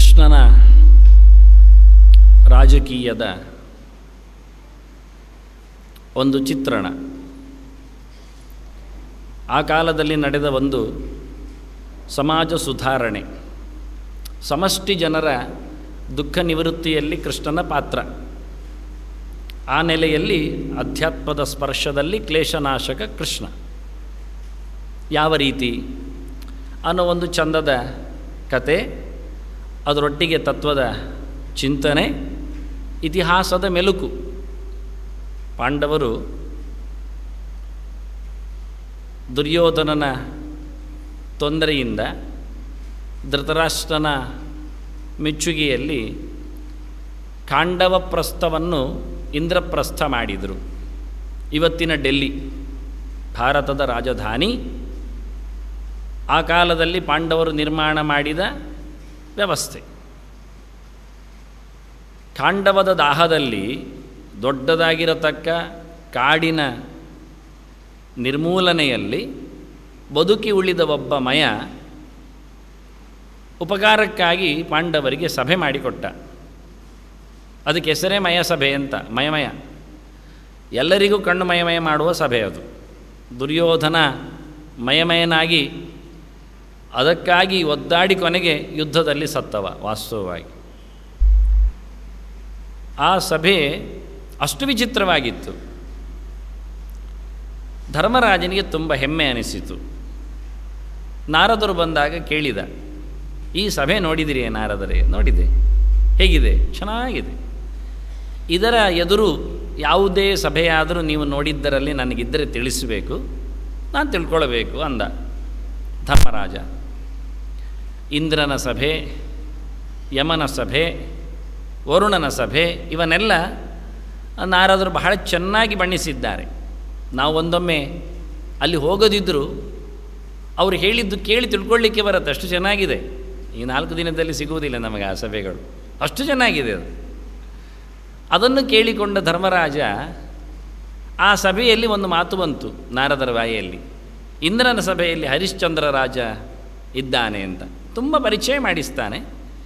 ಕೃಷ್ಣನ ರಾಜಕೀಯದ ಒಂದು ಚಿತ್ರಣ ಆ ಕಾಲದಲ್ಲಿ ನಡೆದ ಒಂದು ಸಮಾಜ ಸುಧಾರಣೆ ಸಮಷ್ಟಿ ಜನರ ದುಃಖ ನಿವೃತ್ತಿಯಲ್ಲಿ ಕೃಷ್ಣನ ಪಾತ್ರ ಆ ನೆಲೆಯಲ್ಲಿ ಅಧ್ಯಾತ್ಮದ ಸ್ಪರ್ಶದಲ್ಲಿ ಕ್ಲೇಶನಾಶಕ ಕೃಷ್ಣ ಯಾವ ರೀತಿ ಅನ್ನೋ ಒಂದು ಚಂದದ ಕತೆ ಅದರೊಟ್ಟಿಗೆ ತತ್ವದ ಚಿಂತನೆ ಇತಿಹಾಸದ ಮೆಲುಕು ಪಾಂಡವರು ದುರ್ಯೋಧನನ ತೊಂದರೆಯಿಂದ ಧೃತರಾಷ್ಟ್ರನ ಮೆಚ್ಚುಗೆಯಲ್ಲಿ ಖಾಂಡವ ಪ್ರಸ್ಥವನ್ನು ಇಂದ್ರಪ್ರಸ್ಥ ಮಾಡಿದರು ಇವತ್ತಿನ ಡೆಲ್ಲಿ ಭಾರತದ ರಾಜಧಾನಿ ಆ ಕಾಲದಲ್ಲಿ ಪಾಂಡವರು ನಿರ್ಮಾಣ ಮಾಡಿದ ವ್ಯವಸ್ಥೆ ಖಾಂಡವದ ದಾಹದಲ್ಲಿ ದೊಡ್ಡದಾಗಿರತಕ್ಕ ಕಾಡಿನ ನಿರ್ಮೂಲನೆಯಲ್ಲಿ ಬದುಕಿ ಉಳಿದ ಒಬ್ಬ ಮಯ ಉಪಕಾರಕ್ಕಾಗಿ ಪಾಂಡವರಿಗೆ ಸಭೆ ಮಾಡಿಕೊಟ್ಟ ಅದಕ್ಕೆ ಹೆಸರೇ ಮಯ ಸಭೆ ಅಂತ ಮಯಮಯ ಎಲ್ಲರಿಗೂ ಕಣ್ಣು ಮಯಮಯ ಮಾಡುವ ಸಭೆ ಅದು ದುರ್ಯೋಧನ ಮಯಮಯನಾಗಿ ಅದಕ್ಕಾಗಿ ಒದ್ದಾಡಿ ಕೊನೆಗೆ ಯುದ್ಧದಲ್ಲಿ ಸತ್ತವ ವಾಸ್ತವವಾಗಿ ಆ ಸಭೆ ಅಷ್ಟು ವಿಚಿತ್ರವಾಗಿತ್ತು ಧರ್ಮರಾಜನಿಗೆ ತುಂಬ ಹೆಮ್ಮೆ ಅನಿಸಿತು ನಾರದರು ಬಂದಾಗ ಕೇಳಿದ ಈ ಸಭೆ ನೋಡಿದಿರಿ ನಾರದರೇ ನೋಡಿದೆ ಹೇಗಿದೆ ಚೆನ್ನಾಗಿದೆ ಇದರ ಎದುರು ಯಾವುದೇ ಸಭೆಯಾದರೂ ನೀವು ನೋಡಿದ್ದರಲ್ಲಿ ನನಗಿದ್ದರೆ ತಿಳಿಸಬೇಕು ನಾನು ತಿಳ್ಕೊಳ್ಬೇಕು ಅಂದ ಧರ್ಮರಾಜ ಇಂದ್ರನ ಸಭೆ ಯಮನ ಸಭೆ ವರುಣನ ಸಭೆ ಇವನ್ನೆಲ್ಲ ನಾರದರು ಬಹಳ ಚೆನ್ನಾಗಿ ಬಣ್ಣಿಸಿದ್ದಾರೆ ನಾವು ಒಂದೊಮ್ಮೆ ಅಲ್ಲಿ ಹೋಗೋದಿದ್ದರೂ ಅವರು ಹೇಳಿದ್ದು ಕೇಳಿ ತಿಳ್ಕೊಳ್ಳಿಕ್ಕೆ ಬರುತ್ತೆ ಅಷ್ಟು ಚೆನ್ನಾಗಿದೆ ಈ ನಾಲ್ಕು ದಿನದಲ್ಲಿ ಸಿಗುವುದಿಲ್ಲ ನಮಗೆ ಆ ಸಭೆಗಳು ಅಷ್ಟು ಚೆನ್ನಾಗಿದೆ ಅದು ಅದನ್ನು ಕೇಳಿಕೊಂಡ ಧರ್ಮರಾಜ ಆ ಸಭೆಯಲ್ಲಿ ಒಂದು ಮಾತು ಬಂತು ನಾರದರ ಬಾಯಿಯಲ್ಲಿ ಇಂದ್ರನ ಸಭೆಯಲ್ಲಿ ಹರಿಶ್ಚಂದ್ರ ರಾಜ ಇದ್ದಾನೆ ಅಂತ ತುಂಬ ಪರಿಚಯ ಮಾಡಿಸ್ತಾನೆ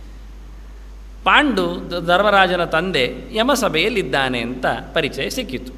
ಪಾಂಡು ದ- ಧರ್ಮರಾಜನ ತಂದೆ ಯಮಸಭೆಯಲ್ಲಿದ್ದಾನೆ ಅಂತ ಪರಿಚಯ ಸಿಕ್ಕಿತು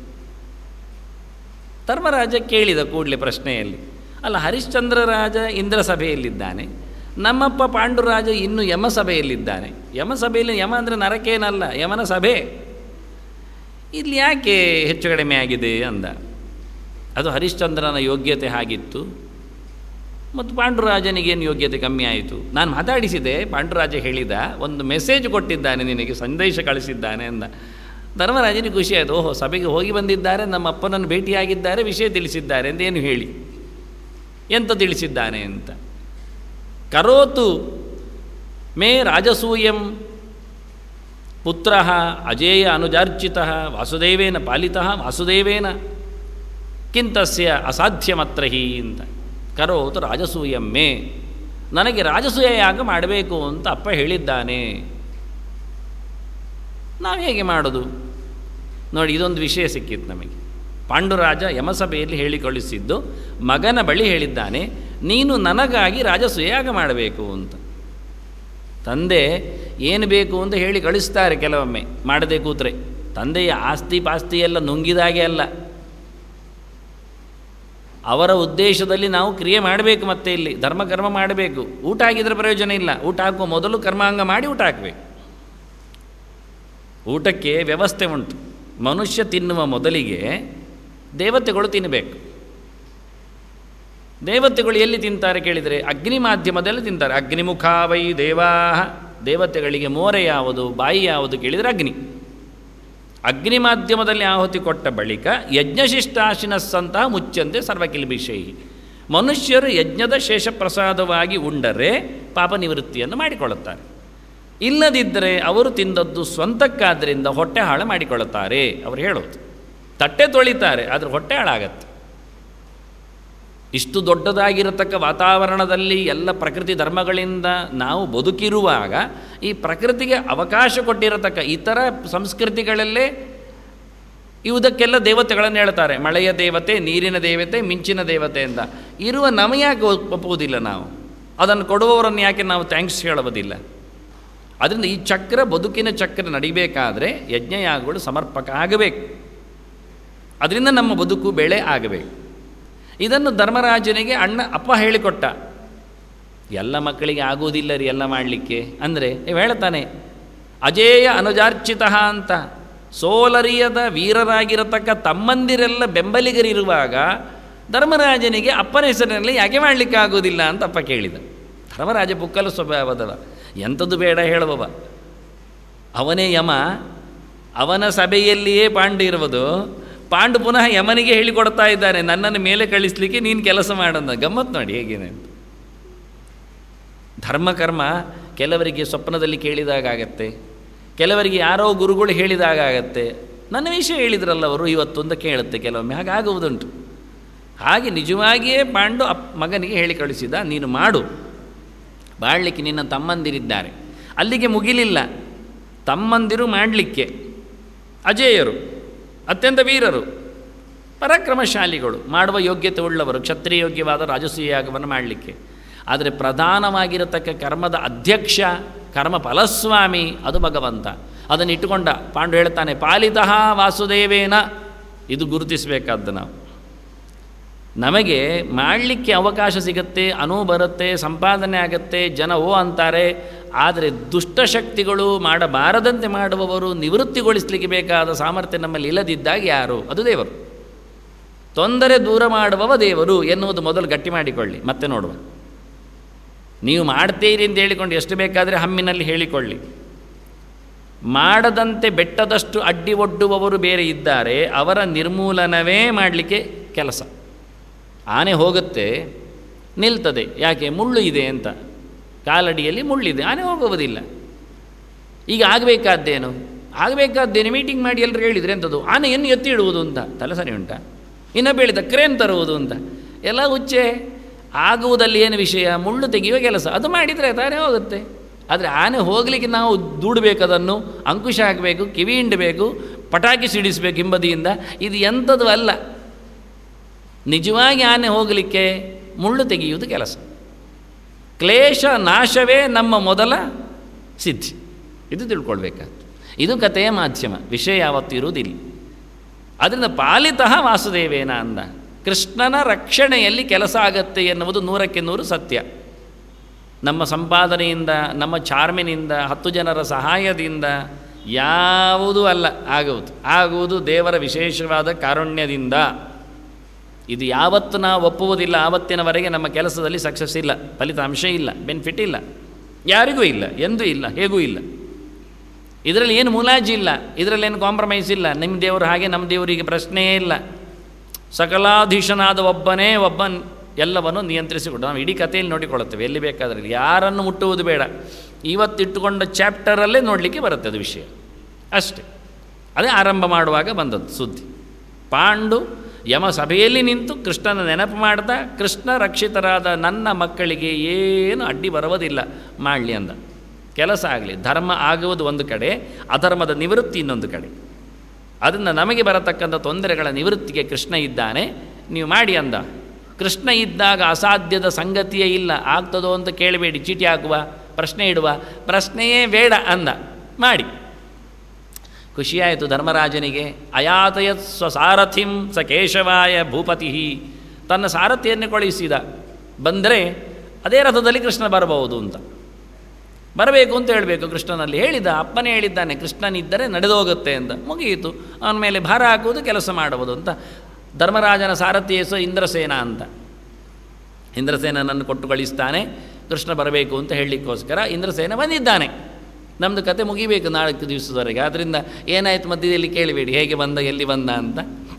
ಧರ್ಮರಾಜ ಕೇಳಿದ ಕೂಡಲೇ ಪ್ರಶ್ನೆಯಲ್ಲಿ ಅಲ್ಲ ಹರಿಶ್ಚಂದ್ರ ರಾಜ ಇಂದ್ರ ಸಭೆಯಲ್ಲಿದ್ದಾನೆ ನಮ್ಮಪ್ಪ ಪಾಂಡುರಾಜ ಇನ್ನು ಯಮ ಸಭೆಯಲ್ಲಿದ್ದಾನೆ ಯಮ ಸಭೆಯಲ್ಲಿ ಯಮ ಅಂದರೆ ನರಕೇನಲ್ಲ ಯಮನ ಸಭೆ ಇಲ್ಲಿ ಯಾಕೆ ಹೆಚ್ಚು ಕಡಿಮೆ ಆಗಿದೆ ಅಂದ ಅದು ಹರಿಶ್ಚಂದ್ರನ ಯೋಗ್ಯತೆ ಹಾಗಿತ್ತು ಮತ್ತು ಪಾಂಡುರಾಜನಿಗೇನು ಯೋಗ್ಯತೆ ಕಮ್ಮಿ ಆಯಿತು ನಾನು ಮಾತಾಡಿಸಿದೆ ಪಾಂಡುರಾಜ ಹೇಳಿದ ಒಂದು ಮೆಸೇಜ್ ಕೊಟ್ಟಿದ್ದಾನೆ ನಿನಗೆ ಸಂದೇಶ ಕಳಿಸಿದ್ದಾನೆ ಅಂದ ಧರ್ಮರಾಜನಿಗೆ ಖುಷಿ ಆಯಿತು ಓಹೋ ಸಭೆಗೆ ಹೋಗಿ ಬಂದಿದ್ದಾರೆ ನಮ್ಮ ಅಪ್ಪನನ್ನು ಭೇಟಿಯಾಗಿದ್ದಾರೆ ವಿಷಯ ತಿಳಿಸಿದ್ದಾರೆ ಅಂತ ಏನು ಹೇಳಿ ಎಂತ ತಿಳಿಸಿದ್ದಾನೆ ಅಂತ ಕರೋತು ಮೇ ರಾಜಸೂಯಂ ಪುತ್ರ ಅಜೇಯ ಅನುಜಾರ್ಚಿತ ವಾಸುದೇವೇನ ಪಾಲಿತ ವಾಸುದೇವೇನ ಕಿಂತಸ್ಯ ಅಸಾಧ್ಯವತ್ರ ಹಿ ಅಂತ ಕರೋತು ರಾಜಸೂಯಂ ಮೇ ನನಗೆ ರಾಜಸೂಯ ಯಾಗ ಮಾಡಬೇಕು ಅಂತ ಅಪ್ಪ ಹೇಳಿದ್ದಾನೆ ನಾವು ಹೇಗೆ ಮಾಡೋದು ನೋಡಿ ಇದೊಂದು ವಿಷಯ ಸಿಕ್ಕಿತ್ತು ನಮಗೆ ಪಾಂಡುರಾಜ ಯಮಸಭೆಯಲ್ಲಿ ಹೇಳಿ ಕಳಿಸಿದ್ದು ಮಗನ ಬಳಿ ಹೇಳಿದ್ದಾನೆ ನೀನು ನನಗಾಗಿ ರಾಜಸೂಯಾಗ ಮಾಡಬೇಕು ಅಂತ ತಂದೆ ಏನು ಬೇಕು ಅಂತ ಹೇಳಿ ಕಳಿಸ್ತಾರೆ ಕೆಲವೊಮ್ಮೆ ಮಾಡದೆ ಕೂತ್ರೆ ತಂದೆಯ ಆಸ್ತಿ ಪಾಸ್ತಿ ಎಲ್ಲ ನುಂಗಿದಾಗೆ ಅಲ್ಲ ಅವರ ಉದ್ದೇಶದಲ್ಲಿ ನಾವು ಕ್ರಿಯೆ ಮಾಡಬೇಕು ಮತ್ತೆ ಇಲ್ಲಿ ಧರ್ಮ ಕರ್ಮ ಮಾಡಬೇಕು ಊಟ ಹಾಕಿದ್ರೆ ಪ್ರಯೋಜನ ಇಲ್ಲ ಊಟ ಹಾಕುವ ಮೊದಲು ಕರ್ಮಾಂಗ ಮಾಡಿ ಊಟ ಹಾಕಬೇಕು ಊಟಕ್ಕೆ ವ್ಯವಸ್ಥೆ ಉಂಟು ಮನುಷ್ಯ ತಿನ್ನುವ ಮೊದಲಿಗೆ ದೇವತೆಗಳು ತಿನ್ನಬೇಕು ದೇವತೆಗಳು ಎಲ್ಲಿ ತಿಂತಾರೆ ಕೇಳಿದರೆ ಅಗ್ನಿ ಮಾಧ್ಯಮದಲ್ಲಿ ತಿಂತಾರೆ ಅಗ್ನಿಮುಖ ವೈ ದೇವಾ ದೇವತೆಗಳಿಗೆ ಮೋರೆ ಯಾವುದು ಬಾಯಿ ಯಾವುದು ಕೇಳಿದರೆ ಅಗ್ನಿ ಅಗ್ನಿ ಮಾಧ್ಯಮದಲ್ಲಿ ಆಹುತಿ ಕೊಟ್ಟ ಬಳಿಕ ಯಜ್ಞಶಿಷ್ಟಾಶಿನಸ್ಸಂತಹ ಮುಚ್ಚಂತೆ ಸರ್ವಕಿಲ್ಬಿಷೈಹಿ ಮನುಷ್ಯರು ಯಜ್ಞದ ಶೇಷ ಪ್ರಸಾದವಾಗಿ ಉಂಡರೆ ಪಾಪ ನಿವೃತ್ತಿಯನ್ನು ಮಾಡಿಕೊಳ್ಳುತ್ತಾರೆ ಇಲ್ಲದಿದ್ದರೆ ಅವರು ತಿಂದದ್ದು ಸ್ವಂತಕ್ಕಾದ್ದರಿಂದ ಹೊಟ್ಟೆ ಹಾಳು ಮಾಡಿಕೊಳ್ಳುತ್ತಾರೆ ಅವರು ಹೇಳೋದು ತಟ್ಟೆ ತೊಳಿತಾರೆ ಆದರೆ ಹೊಟ್ಟೆ ಹಾಳಾಗತ್ತೆ ಇಷ್ಟು ದೊಡ್ಡದಾಗಿರತಕ್ಕ ವಾತಾವರಣದಲ್ಲಿ ಎಲ್ಲ ಪ್ರಕೃತಿ ಧರ್ಮಗಳಿಂದ ನಾವು ಬದುಕಿರುವಾಗ ಈ ಪ್ರಕೃತಿಗೆ ಅವಕಾಶ ಕೊಟ್ಟಿರತಕ್ಕ ಇತರ ಸಂಸ್ಕೃತಿಗಳಲ್ಲೇ ಇವುದಕ್ಕೆಲ್ಲ ದೇವತೆಗಳನ್ನು ಹೇಳ್ತಾರೆ ಮಳೆಯ ದೇವತೆ ನೀರಿನ ದೇವತೆ ಮಿಂಚಿನ ದೇವತೆ ಅಂತ ಇರುವ ನಮಗೆ ಯಾಕೆ ಒಪ್- ಒಪ್ಪುವುದಿಲ್ಲ ನಾವು ಅದನ್ನು ಕೊಡುವವರನ್ನು ಯಾಕೆ ನಾವು ಥ್ಯಾಂಕ್ಸ್ ಹೇಳುವುದಿಲ್ಲ ಅದರಿಂದ ಈ ಚಕ್ರ ಬದುಕಿನ ಚಕ್ರ ನಡಿಬೇಕಾದ್ರೆ ಯಜ್ಞಯಾಗಗಳು ಸಮರ್ಪಕ ಆಗಬೇಕು ಅದರಿಂದ ನಮ್ಮ ಬದುಕು ಬೆಳೆ ಆಗಬೇಕು ಇದನ್ನು ಧರ್ಮರಾಜನಿಗೆ ಅಣ್ಣ ಅಪ್ಪ ಹೇಳಿಕೊಟ್ಟ ಎಲ್ಲ ಮಕ್ಕಳಿಗೆ ಆಗುವುದಿಲ್ಲ ರೀ ಎಲ್ಲ ಮಾಡಲಿಕ್ಕೆ ಅಂದರೆ ನೀವು ಹೇಳ್ತಾನೆ ಅಜೇಯ ಅನುಜಾರ್ಚಿತ ಅಂತ ಸೋಲರಿಯದ ವೀರರಾಗಿರತಕ್ಕ ತಮ್ಮಂದಿರೆಲ್ಲ ಬೆಂಬಲಿಗರಿರುವಾಗ ಧರ್ಮರಾಜನಿಗೆ ಅಪ್ಪನ ಹೆಸರಿನಲ್ಲಿ ಯಾಕೆ ಮಾಡಲಿಕ್ಕೆ ಆಗೋದಿಲ್ಲ ಅಂತ ಅಪ್ಪ ಕೇಳಿದ ಧರ್ಮರಾಜ ಬುಕ್ಕಲು ಸ್ವಭಾವದವ ಎಂಥದ್ದು ಬೇಡ ಹೇಳುವವ ಅವನೇ ಯಮ ಅವನ ಸಭೆಯಲ್ಲಿಯೇ ಪಾಂಡು ಇರುವುದು ಪಾಂಡು ಪುನಃ ಯಮನಿಗೆ ಹೇಳಿಕೊಡ್ತಾ ಇದ್ದಾನೆ ನನ್ನನ್ನು ಮೇಲೆ ಕಳಿಸ್ಲಿಕ್ಕೆ ನೀನು ಕೆಲಸ ಮಾಡಂದ ಗಮ್ಮತ್ತು ನೋಡಿ ಹೇಗೇನೆ ಅಂತ ಧರ್ಮಕರ್ಮ ಕೆಲವರಿಗೆ ಸ್ವಪ್ನದಲ್ಲಿ ಕೇಳಿದಾಗ ಆಗತ್ತೆ ಕೆಲವರಿಗೆ ಯಾರೋ ಗುರುಗಳು ಹೇಳಿದಾಗ ಆಗತ್ತೆ ನನ್ನ ವಿಷಯ ಹೇಳಿದ್ರಲ್ಲ ಅವರು ಇವತ್ತೊಂದು ಕೇಳುತ್ತೆ ಕೆಲವೊಮ್ಮೆ ಹಾಗಾಗುವುದುಂಟು ಹಾಗೆ ನಿಜವಾಗಿಯೇ ಪಾಂಡು ಅಪ್ ಮಗನಿಗೆ ಹೇಳಿ ಕಳಿಸಿದ ನೀನು ಮಾಡು ಬಾಳಲಿಕ್ಕೆ ನಿನ್ನ ತಮ್ಮಂದಿರಿದ್ದಾರೆ ಅಲ್ಲಿಗೆ ಮುಗಿಲಿಲ್ಲ ತಮ್ಮಂದಿರು ಮಾಡಲಿಕ್ಕೆ ಅಜೇಯರು ಅತ್ಯಂತ ವೀರರು ಪರಾಕ್ರಮಶಾಲಿಗಳು ಮಾಡುವ ಯೋಗ್ಯತೆ ಉಳ್ಳವರು ಕ್ಷತ್ರಿಯ ಯೋಗ್ಯವಾದ ರಾಜಸೂಯ ಯಾಗವನ್ನು ಮಾಡಲಿಕ್ಕೆ ಆದರೆ ಪ್ರಧಾನವಾಗಿರತಕ್ಕ ಕರ್ಮದ ಅಧ್ಯಕ್ಷ ಕರ್ಮ ಫಲಸ್ವಾಮಿ ಅದು ಭಗವಂತ ಅದನ್ನು ಇಟ್ಟುಕೊಂಡ ಪಾಂಡು ಹೇಳ್ತಾನೆ ಪಾಲಿತಃ ವಾಸುದೇವೇನ ಇದು ಗುರುತಿಸಬೇಕಾದ್ದು ನಾವು ನಮಗೆ ಮಾಡಲಿಕ್ಕೆ ಅವಕಾಶ ಸಿಗುತ್ತೆ ಅನುವು ಬರುತ್ತೆ ಸಂಪಾದನೆ ಆಗುತ್ತೆ ಜನ ಓ ಅಂತಾರೆ ಆದರೆ ದುಷ್ಟಶಕ್ತಿಗಳು ಮಾಡಬಾರದಂತೆ ಮಾಡುವವರು ನಿವೃತ್ತಿಗೊಳಿಸಲಿಕ್ಕೆ ಬೇಕಾದ ಸಾಮರ್ಥ್ಯ ನಮ್ಮಲ್ಲಿ ಇಲ್ಲದಿದ್ದಾಗ ಯಾರು ಅದು ದೇವರು ತೊಂದರೆ ದೂರ ಮಾಡುವವ ದೇವರು ಎನ್ನುವುದು ಮೊದಲು ಗಟ್ಟಿ ಮಾಡಿಕೊಳ್ಳಿ ಮತ್ತೆ ನೋಡುವ ನೀವು ಮಾಡ್ತೀರಿ ಅಂತ ಹೇಳಿಕೊಂಡು ಎಷ್ಟು ಬೇಕಾದರೆ ಹಮ್ಮಿನಲ್ಲಿ ಹೇಳಿಕೊಳ್ಳಿ ಮಾಡದಂತೆ ಬೆಟ್ಟದಷ್ಟು ಅಡ್ಡಿ ಒಡ್ಡುವವರು ಬೇರೆ ಇದ್ದಾರೆ ಅವರ ನಿರ್ಮೂಲನವೇ ಮಾಡಲಿಕ್ಕೆ ಕೆಲಸ ಆನೆ ಹೋಗುತ್ತೆ ನಿಲ್ತದೆ ಯಾಕೆ ಮುಳ್ಳು ಇದೆ ಅಂತ ಕಾಲಡಿಯಲ್ಲಿ ಮುಳ್ಳಿದೆ ಆನೆ ಹೋಗುವುದಿಲ್ಲ ಈಗ ಆಗಬೇಕಾದ್ದೇನು ಆಗಬೇಕಾದ್ದೇನು ಮೀಟಿಂಗ್ ಮಾಡಿ ಎಲ್ಲರೂ ಹೇಳಿದರೆ ಎಂಥದ್ದು ಆನೆಯನ್ನು ಎತ್ತಿ ಇಡುವುದು ಅಂತ ತಲೆ ಸರಿ ಉಂಟಾ ಇನ್ನು ಬೆಳಿತ ಕ್ರೇನ್ ತರುವುದು ಅಂತ ಎಲ್ಲ ಹುಚ್ಚೆ ಆಗುವುದಲ್ಲಿ ಏನು ವಿಷಯ ಮುಳ್ಳು ತೆಗೆಯುವ ಕೆಲಸ ಅದು ಮಾಡಿದರೆ ತಾನೇ ಹೋಗುತ್ತೆ ಆದರೆ ಆನೆ ಹೋಗಲಿಕ್ಕೆ ನಾವು ದೂಡಬೇಕು ಅದನ್ನು ಅಂಕುಶ ಹಾಕಬೇಕು ಕಿವಿ ಹಿಂಡಬೇಕು ಪಟಾಕಿ ಸಿಡಿಸಬೇಕು ಹಿಂಬದಿಯಿಂದ ಇದು ಎಂಥದ್ದು ಅಲ್ಲ ನಿಜವಾಗಿ ಆನೆ ಹೋಗಲಿಕ್ಕೆ ಮುಳ್ಳು ತೆಗೆಯುವುದು ಕೆಲಸ ಕ್ಲೇಶ ನಾಶವೇ ನಮ್ಮ ಮೊದಲ ಸಿದ್ಧಿ ಇದು ತಿಳ್ಕೊಳ್ಬೇಕಾಗ್ತದೆ ಇದು ಕಥೆಯ ಮಾಧ್ಯಮ ವಿಷಯ ಯಾವತ್ತೂ ಇರುವುದಿಲ್ಲ ಅದರಿಂದ ಪಾಲಿತಃ ವಾಸುದೇವೇನ ಅಂದ ಕೃಷ್ಣನ ರಕ್ಷಣೆಯಲ್ಲಿ ಕೆಲಸ ಆಗತ್ತೆ ಎನ್ನುವುದು ನೂರಕ್ಕೆ ನೂರು ಸತ್ಯ ನಮ್ಮ ಸಂಪಾದನೆಯಿಂದ ನಮ್ಮ ಚಾರ್ಮಿನಿಂದ ಹತ್ತು ಜನರ ಸಹಾಯದಿಂದ ಯಾವುದೂ ಅಲ್ಲ ಆಗುವುದು ಆಗುವುದು ದೇವರ ವಿಶೇಷವಾದ ಕಾರುಣ್ಯದಿಂದ ಇದು ಯಾವತ್ತು ನಾವು ಒಪ್ಪುವುದಿಲ್ಲ ಆವತ್ತಿನವರೆಗೆ ನಮ್ಮ ಕೆಲಸದಲ್ಲಿ ಸಕ್ಸಸ್ ಇಲ್ಲ ಫಲಿತಾಂಶ ಇಲ್ಲ ಬೆನಿಫಿಟ್ ಇಲ್ಲ ಯಾರಿಗೂ ಇಲ್ಲ ಎಂದೂ ಇಲ್ಲ ಹೇಗೂ ಇಲ್ಲ ಇದರಲ್ಲಿ ಏನು ಮುಲಾಜಿ ಇಲ್ಲ ಇದರಲ್ಲಿ ಏನು ಕಾಂಪ್ರಮೈಸ್ ಇಲ್ಲ ನಿಮ್ಮ ದೇವರು ಹಾಗೆ ನಮ್ಮ ದೇವರಿಗೆ ಪ್ರಶ್ನೆಯೇ ಇಲ್ಲ ಸಕಲಾಧೀಶನಾದ ಒಬ್ಬನೇ ಒಬ್ಬ ಎಲ್ಲವನ್ನು ನಿಯಂತ್ರಿಸಿಕೊಡು ನಾವು ಇಡೀ ಕಥೆಯಲ್ಲಿ ನೋಡಿಕೊಳ್ಳುತ್ತೇವೆ ಎಲ್ಲಿ ಬೇಕಾದರೆ ಯಾರನ್ನು ಮುಟ್ಟುವುದು ಬೇಡ ಇವತ್ತಿಟ್ಟುಕೊಂಡ ಚಾಪ್ಟರಲ್ಲೇ ನೋಡಲಿಕ್ಕೆ ಬರುತ್ತೆ ಅದು ವಿಷಯ ಅಷ್ಟೇ ಅದೇ ಆರಂಭ ಮಾಡುವಾಗ ಬಂದದ್ದು ಸುದ್ದಿ ಪಾಂಡು ಯಮ ಸಭೆಯಲ್ಲಿ ನಿಂತು ಕೃಷ್ಣನ ನೆನಪು ಮಾಡ್ತಾ ಕೃಷ್ಣ ರಕ್ಷಿತರಾದ ನನ್ನ ಮಕ್ಕಳಿಗೆ ಏನು ಅಡ್ಡಿ ಬರುವುದಿಲ್ಲ ಮಾಡಲಿ ಅಂದ ಕೆಲಸ ಆಗಲಿ ಧರ್ಮ ಆಗುವುದು ಒಂದು ಕಡೆ ಅಧರ್ಮದ ನಿವೃತ್ತಿ ಇನ್ನೊಂದು ಕಡೆ ಅದನ್ನು ನಮಗೆ ಬರತಕ್ಕಂಥ ತೊಂದರೆಗಳ ನಿವೃತ್ತಿಗೆ ಕೃಷ್ಣ ಇದ್ದಾನೆ ನೀವು ಮಾಡಿ ಅಂದ ಕೃಷ್ಣ ಇದ್ದಾಗ ಅಸಾಧ್ಯದ ಸಂಗತಿಯೇ ಇಲ್ಲ ಆಗ್ತದೋ ಅಂತ ಕೇಳಬೇಡಿ ಚೀಟಿ ಹಾಕುವ ಪ್ರಶ್ನೆ ಇಡುವ ಪ್ರಶ್ನೆಯೇ ಬೇಡ ಅಂದ ಮಾಡಿ ಖುಷಿಯಾಯಿತು ಧರ್ಮರಾಜನಿಗೆ ಅಯಾತಯತ್ ಸ್ವಸಾರಥಿಂ ಸ ಕೇಶವಾಯ ಭೂಪತಿ ತನ್ನ ಸಾರಥಿಯನ್ನೇ ಕಳುಹಿಸಿದ ಬಂದರೆ ಅದೇ ರಥದಲ್ಲಿ ಕೃಷ್ಣ ಬರಬಹುದು ಅಂತ ಬರಬೇಕು ಅಂತ ಹೇಳಬೇಕು ಕೃಷ್ಣನಲ್ಲಿ ಹೇಳಿದ ಅಪ್ಪನೇ ಹೇಳಿದ್ದಾನೆ ಕೃಷ್ಣನಿದ್ದರೆ ನಡೆದೋಗುತ್ತೆ ಅಂತ ಮುಗಿಯಿತು ಅವನ ಮೇಲೆ ಭಾರ ಹಾಕುವುದು ಕೆಲಸ ಮಾಡುವುದು ಅಂತ ಧರ್ಮರಾಜನ ಸಾರಥಿ ಹೆಸರು ಇಂದ್ರಸೇನ ಅಂತ ಇಂದ್ರಸೇನನನ್ನು ಕೊಟ್ಟು ಕಳಿಸ್ತಾನೆ ಕೃಷ್ಣ ಬರಬೇಕು ಅಂತ ಹೇಳಲಿಕ್ಕೋಸ್ಕರ ಇಂದ್ರಸೇನ ಬಂದಿದ್ದಾನೆ ನಮ್ಮದು ಕತೆ ಮುಗಿಬೇಕು ನಾಲ್ಕು ದಿವಸದವರೆಗೆ ಆದ್ದರಿಂದ ಏನಾಯಿತು ಮಧ್ಯದಲ್ಲಿ ಕೇಳಬೇಡಿ ಹೇಗೆ ಬಂದ ಎಲ್ಲಿ ಬಂದ ಅಂತ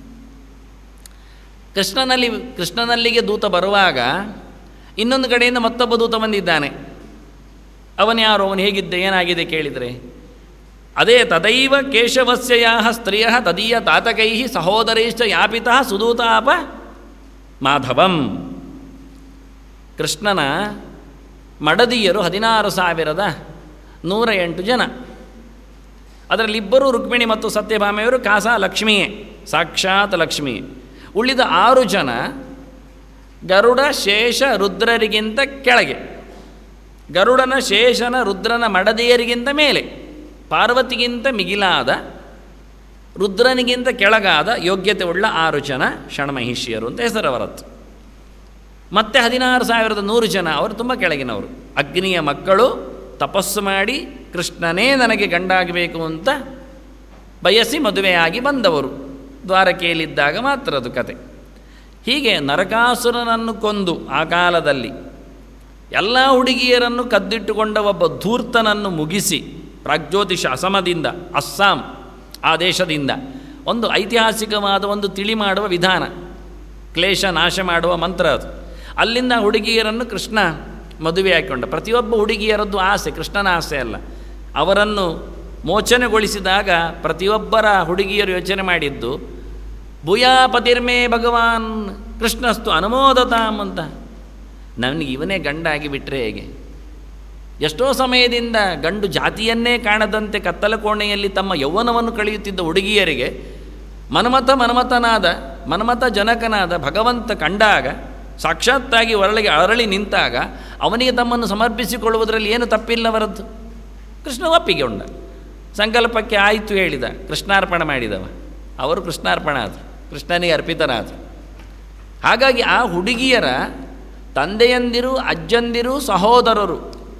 ಕೃಷ್ಣನಲ್ಲಿ ಕೃಷ್ಣನಲ್ಲಿಗೆ ದೂತ ಬರುವಾಗ ಇನ್ನೊಂದು ಕಡೆಯಿಂದ ಮತ್ತೊಬ್ಬ ದೂತ ಬಂದಿದ್ದಾನೆ ಅವನು ಯಾರು ಅವನು ಹೇಗಿದ್ದ ಏನಾಗಿದೆ ಕೇಳಿದರೆ ಅದೇ ತದೈವ ಕೇಶವಸ್ಯ ಸ್ತ್ರೀಯ ತದೀಯ ತಾತಕೈ ಸಹೋದರೈಶ್ಚ ಯಾಪಿತಃ ಸುದೂತಾಪ ಮಾಧವಂ ಕೃಷ್ಣನ ಮಡದಿಯರು ಹದಿನಾರು ಸಾವಿರದ ನೂರ ಎಂಟು ಜನ ಅದರಲ್ಲಿ ಇಬ್ಬರು ರುಕ್ಮಿಣಿ ಮತ್ತು ಸತ್ಯಭಾಮೆಯವರು ಕಾಸ ಲಕ್ಷ್ಮಿಯೇ ಸಾಕ್ಷಾತ್ ಲಕ್ಷ್ಮಿ ಉಳಿದ ಆರು ಜನ ಗರುಡ ಶೇಷ ರುದ್ರರಿಗಿಂತ ಕೆಳಗೆ ಗರುಡನ ಶೇಷನ ರುದ್ರನ ಮಡದಿಯರಿಗಿಂತ ಮೇಲೆ ಪಾರ್ವತಿಗಿಂತ ಮಿಗಿಲಾದ ರುದ್ರನಿಗಿಂತ ಕೆಳಗಾದ ಯೋಗ್ಯತೆ ಉಳ್ಳ ಆರು ಜನ ಷಣ್ಮಹಿಷಿಯರು ಅಂತ ಹೆಸರವರತ್ತು ಮತ್ತೆ ಹದಿನಾರು ಸಾವಿರದ ನೂರು ಜನ ಅವರು ತುಂಬ ಕೆಳಗಿನವರು ಅಗ್ನಿಯ ಮಕ್ಕಳು ತಪಸ್ಸು ಮಾಡಿ ಕೃಷ್ಣನೇ ನನಗೆ ಗಂಡಾಗಬೇಕು ಅಂತ ಬಯಸಿ ಮದುವೆಯಾಗಿ ಬಂದವರು ದ್ವಾರಕೆಯಲ್ಲಿದ್ದಾಗ ಮಾತ್ರ ಅದು ಕತೆ ಹೀಗೆ ನರಕಾಸುರನನ್ನು ಕೊಂದು ಆ ಕಾಲದಲ್ಲಿ ಎಲ್ಲ ಹುಡುಗಿಯರನ್ನು ಕದ್ದಿಟ್ಟುಕೊಂಡ ಒಬ್ಬ ಧೂರ್ತನನ್ನು ಮುಗಿಸಿ ಪ್ರಾಗ್ಜ್ಯೋತಿಷ ಅಸಮದಿಂದ ಅಸ್ಸಾಂ ಆ ದೇಶದಿಂದ ಒಂದು ಐತಿಹಾಸಿಕವಾದ ಒಂದು ತಿಳಿ ಮಾಡುವ ವಿಧಾನ ಕ್ಲೇಶ ನಾಶ ಮಾಡುವ ಮಂತ್ರ ಅದು ಅಲ್ಲಿಂದ ಹುಡುಗಿಯರನ್ನು ಕೃಷ್ಣ ಮದುವೆ ಹಾಕಿಕೊಂಡ ಪ್ರತಿಯೊಬ್ಬ ಹುಡುಗಿಯರದ್ದು ಆಸೆ ಕೃಷ್ಣನ ಆಸೆ ಅಲ್ಲ ಅವರನ್ನು ಮೋಚನೆಗೊಳಿಸಿದಾಗ ಪ್ರತಿಯೊಬ್ಬರ ಹುಡುಗಿಯರು ಯೋಚನೆ ಮಾಡಿದ್ದು ಭೂಯಾ ಪತಿರ್ಮೇ ಭಗವಾನ್ ಕೃಷ್ಣಸ್ತು ಅನುಮೋದತಾಮ್ ಅಂತ ನನಗೆ ಇವನೇ ಗಂಡಾಗಿ ಬಿಟ್ಟರೆ ಹೇಗೆ ಎಷ್ಟೋ ಸಮಯದಿಂದ ಗಂಡು ಜಾತಿಯನ್ನೇ ಕಾಣದಂತೆ ಕತ್ತಲ ಕೋಣೆಯಲ್ಲಿ ತಮ್ಮ ಯೌವನವನ್ನು ಕಳೆಯುತ್ತಿದ್ದ ಹುಡುಗಿಯರಿಗೆ ಮನ್ಮಥ ಮನ್ಮಥನಾದ ಮನ್ಮಥ ಜನಕನಾದ ಭಗವಂತ ಕಂಡಾಗ ಸಾಕ್ಷಾತ್ತಾಗಿ ಒರಳಿಗೆ ಅರಳಿ ನಿಂತಾಗ ಅವನಿಗೆ ತಮ್ಮನ್ನು ಸಮರ್ಪಿಸಿಕೊಳ್ಳುವುದರಲ್ಲಿ ಏನು ತಪ್ಪಿಲ್ಲವರದ್ದು ಕೃಷ್ಣ ಒಪ್ಪಿಗೆ ಉಂಡ ಸಂಕಲ್ಪಕ್ಕೆ ಆಯಿತು ಹೇಳಿದ ಕೃಷ್ಣಾರ್ಪಣೆ ಮಾಡಿದವ ಅವರು ಕೃಷ್ಣಾರ್ಪಣ ಆದರು ಕೃಷ್ಣನಿಗೆ ಅರ್ಪಿತನಾದರು ಹಾಗಾಗಿ ಆ ಹುಡುಗಿಯರ ತಂದೆಯಂದಿರು ಅಜ್ಜಂದಿರು ಸಹೋದರರು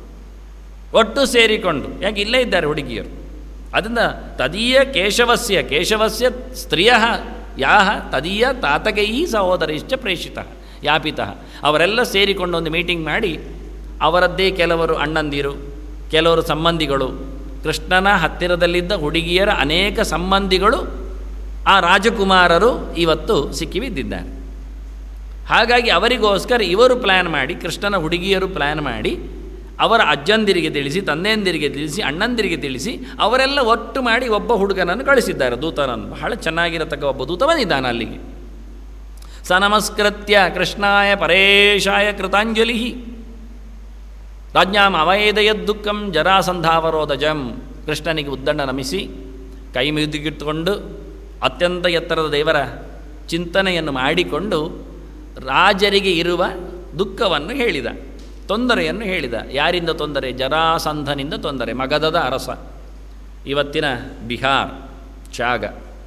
ಒಟ್ಟು ಸೇರಿಕೊಂಡು ಯಾಕೆ ಇಲ್ಲೇ ಇದ್ದಾರೆ ಹುಡುಗಿಯರು ಅದರಿಂದ ತದೀಯ ಕೇಶವಸ್ಯ ಕೇಶವಸ್ಯ ಸ್ತ್ರೀಯ ಯಾಹ ತದೀಯ ತಾತಗೈ ಸಹೋದರಿಶ್ಚ ಪ್ರೇಷಿತ ಯಾಪಿತ ಅವರೆಲ್ಲ ಸೇರಿಕೊಂಡು ಒಂದು ಮೀಟಿಂಗ್ ಮಾಡಿ ಅವರದ್ದೇ ಕೆಲವರು ಅಣ್ಣಂದಿರು ಕೆಲವರು ಸಂಬಂಧಿಗಳು ಕೃಷ್ಣನ ಹತ್ತಿರದಲ್ಲಿದ್ದ ಹುಡುಗಿಯರ ಅನೇಕ ಸಂಬಂಧಿಗಳು ಆ ರಾಜಕುಮಾರರು ಇವತ್ತು ಸಿಕ್ಕಿಬಿದ್ದಿದ್ದಾರೆ ಹಾಗಾಗಿ ಅವರಿಗೋಸ್ಕರ ಇವರು ಪ್ಲ್ಯಾನ್ ಮಾಡಿ ಕೃಷ್ಣನ ಹುಡುಗಿಯರು ಪ್ಲ್ಯಾನ್ ಮಾಡಿ ಅವರ ಅಜ್ಜಂದಿರಿಗೆ ತಿಳಿಸಿ ತಂದೆಯಂದಿರಿಗೆ ತಿಳಿಸಿ ಅಣ್ಣಂದಿರಿಗೆ ತಿಳಿಸಿ ಅವರೆಲ್ಲ ಒಟ್ಟು ಮಾಡಿ ಒಬ್ಬ ಹುಡುಗನನ್ನು ಕಳಿಸಿದ್ದಾರೆ ದೂತನನ್ನು ಬಹಳ ಚೆನ್ನಾಗಿರತಕ್ಕ ಒಬ್ಬ ದೂತ ಬಂದಿದ್ದಾನೆ ಅಲ್ಲಿಗೆ ಸ ನಮಸ್ಕೃತ್ಯ ಕೃಷ್ಣಾಯ ಪರೇಶಾಯ ಕೃತಾಂಜಲಿ ರಾಜ್ಞಾಂ ಅವೈದಯದ್ದುಃಖಂ ಜರಾಸಂಧಾವರೋಧಜಂ ಕೃಷ್ಣನಿಗೆ ಉದ್ದಂಡ ನಮಿಸಿ ಕೈ ಮುಗಿದುಗಿಟ್ಟುಕೊಂಡು ಅತ್ಯಂತ ಎತ್ತರದ ದೇವರ ಚಿಂತನೆಯನ್ನು ಮಾಡಿಕೊಂಡು ರಾಜರಿಗೆ ಇರುವ ದುಃಖವನ್ನು ಹೇಳಿದ ತೊಂದರೆಯನ್ನು ಹೇಳಿದ ಯಾರಿಂದ ತೊಂದರೆ ಜರಾಸಂಧನಿಂದ ತೊಂದರೆ ಮಗಧದ ಅರಸ ಇವತ್ತಿನ ಬಿಹಾರ್ ಚಾಗ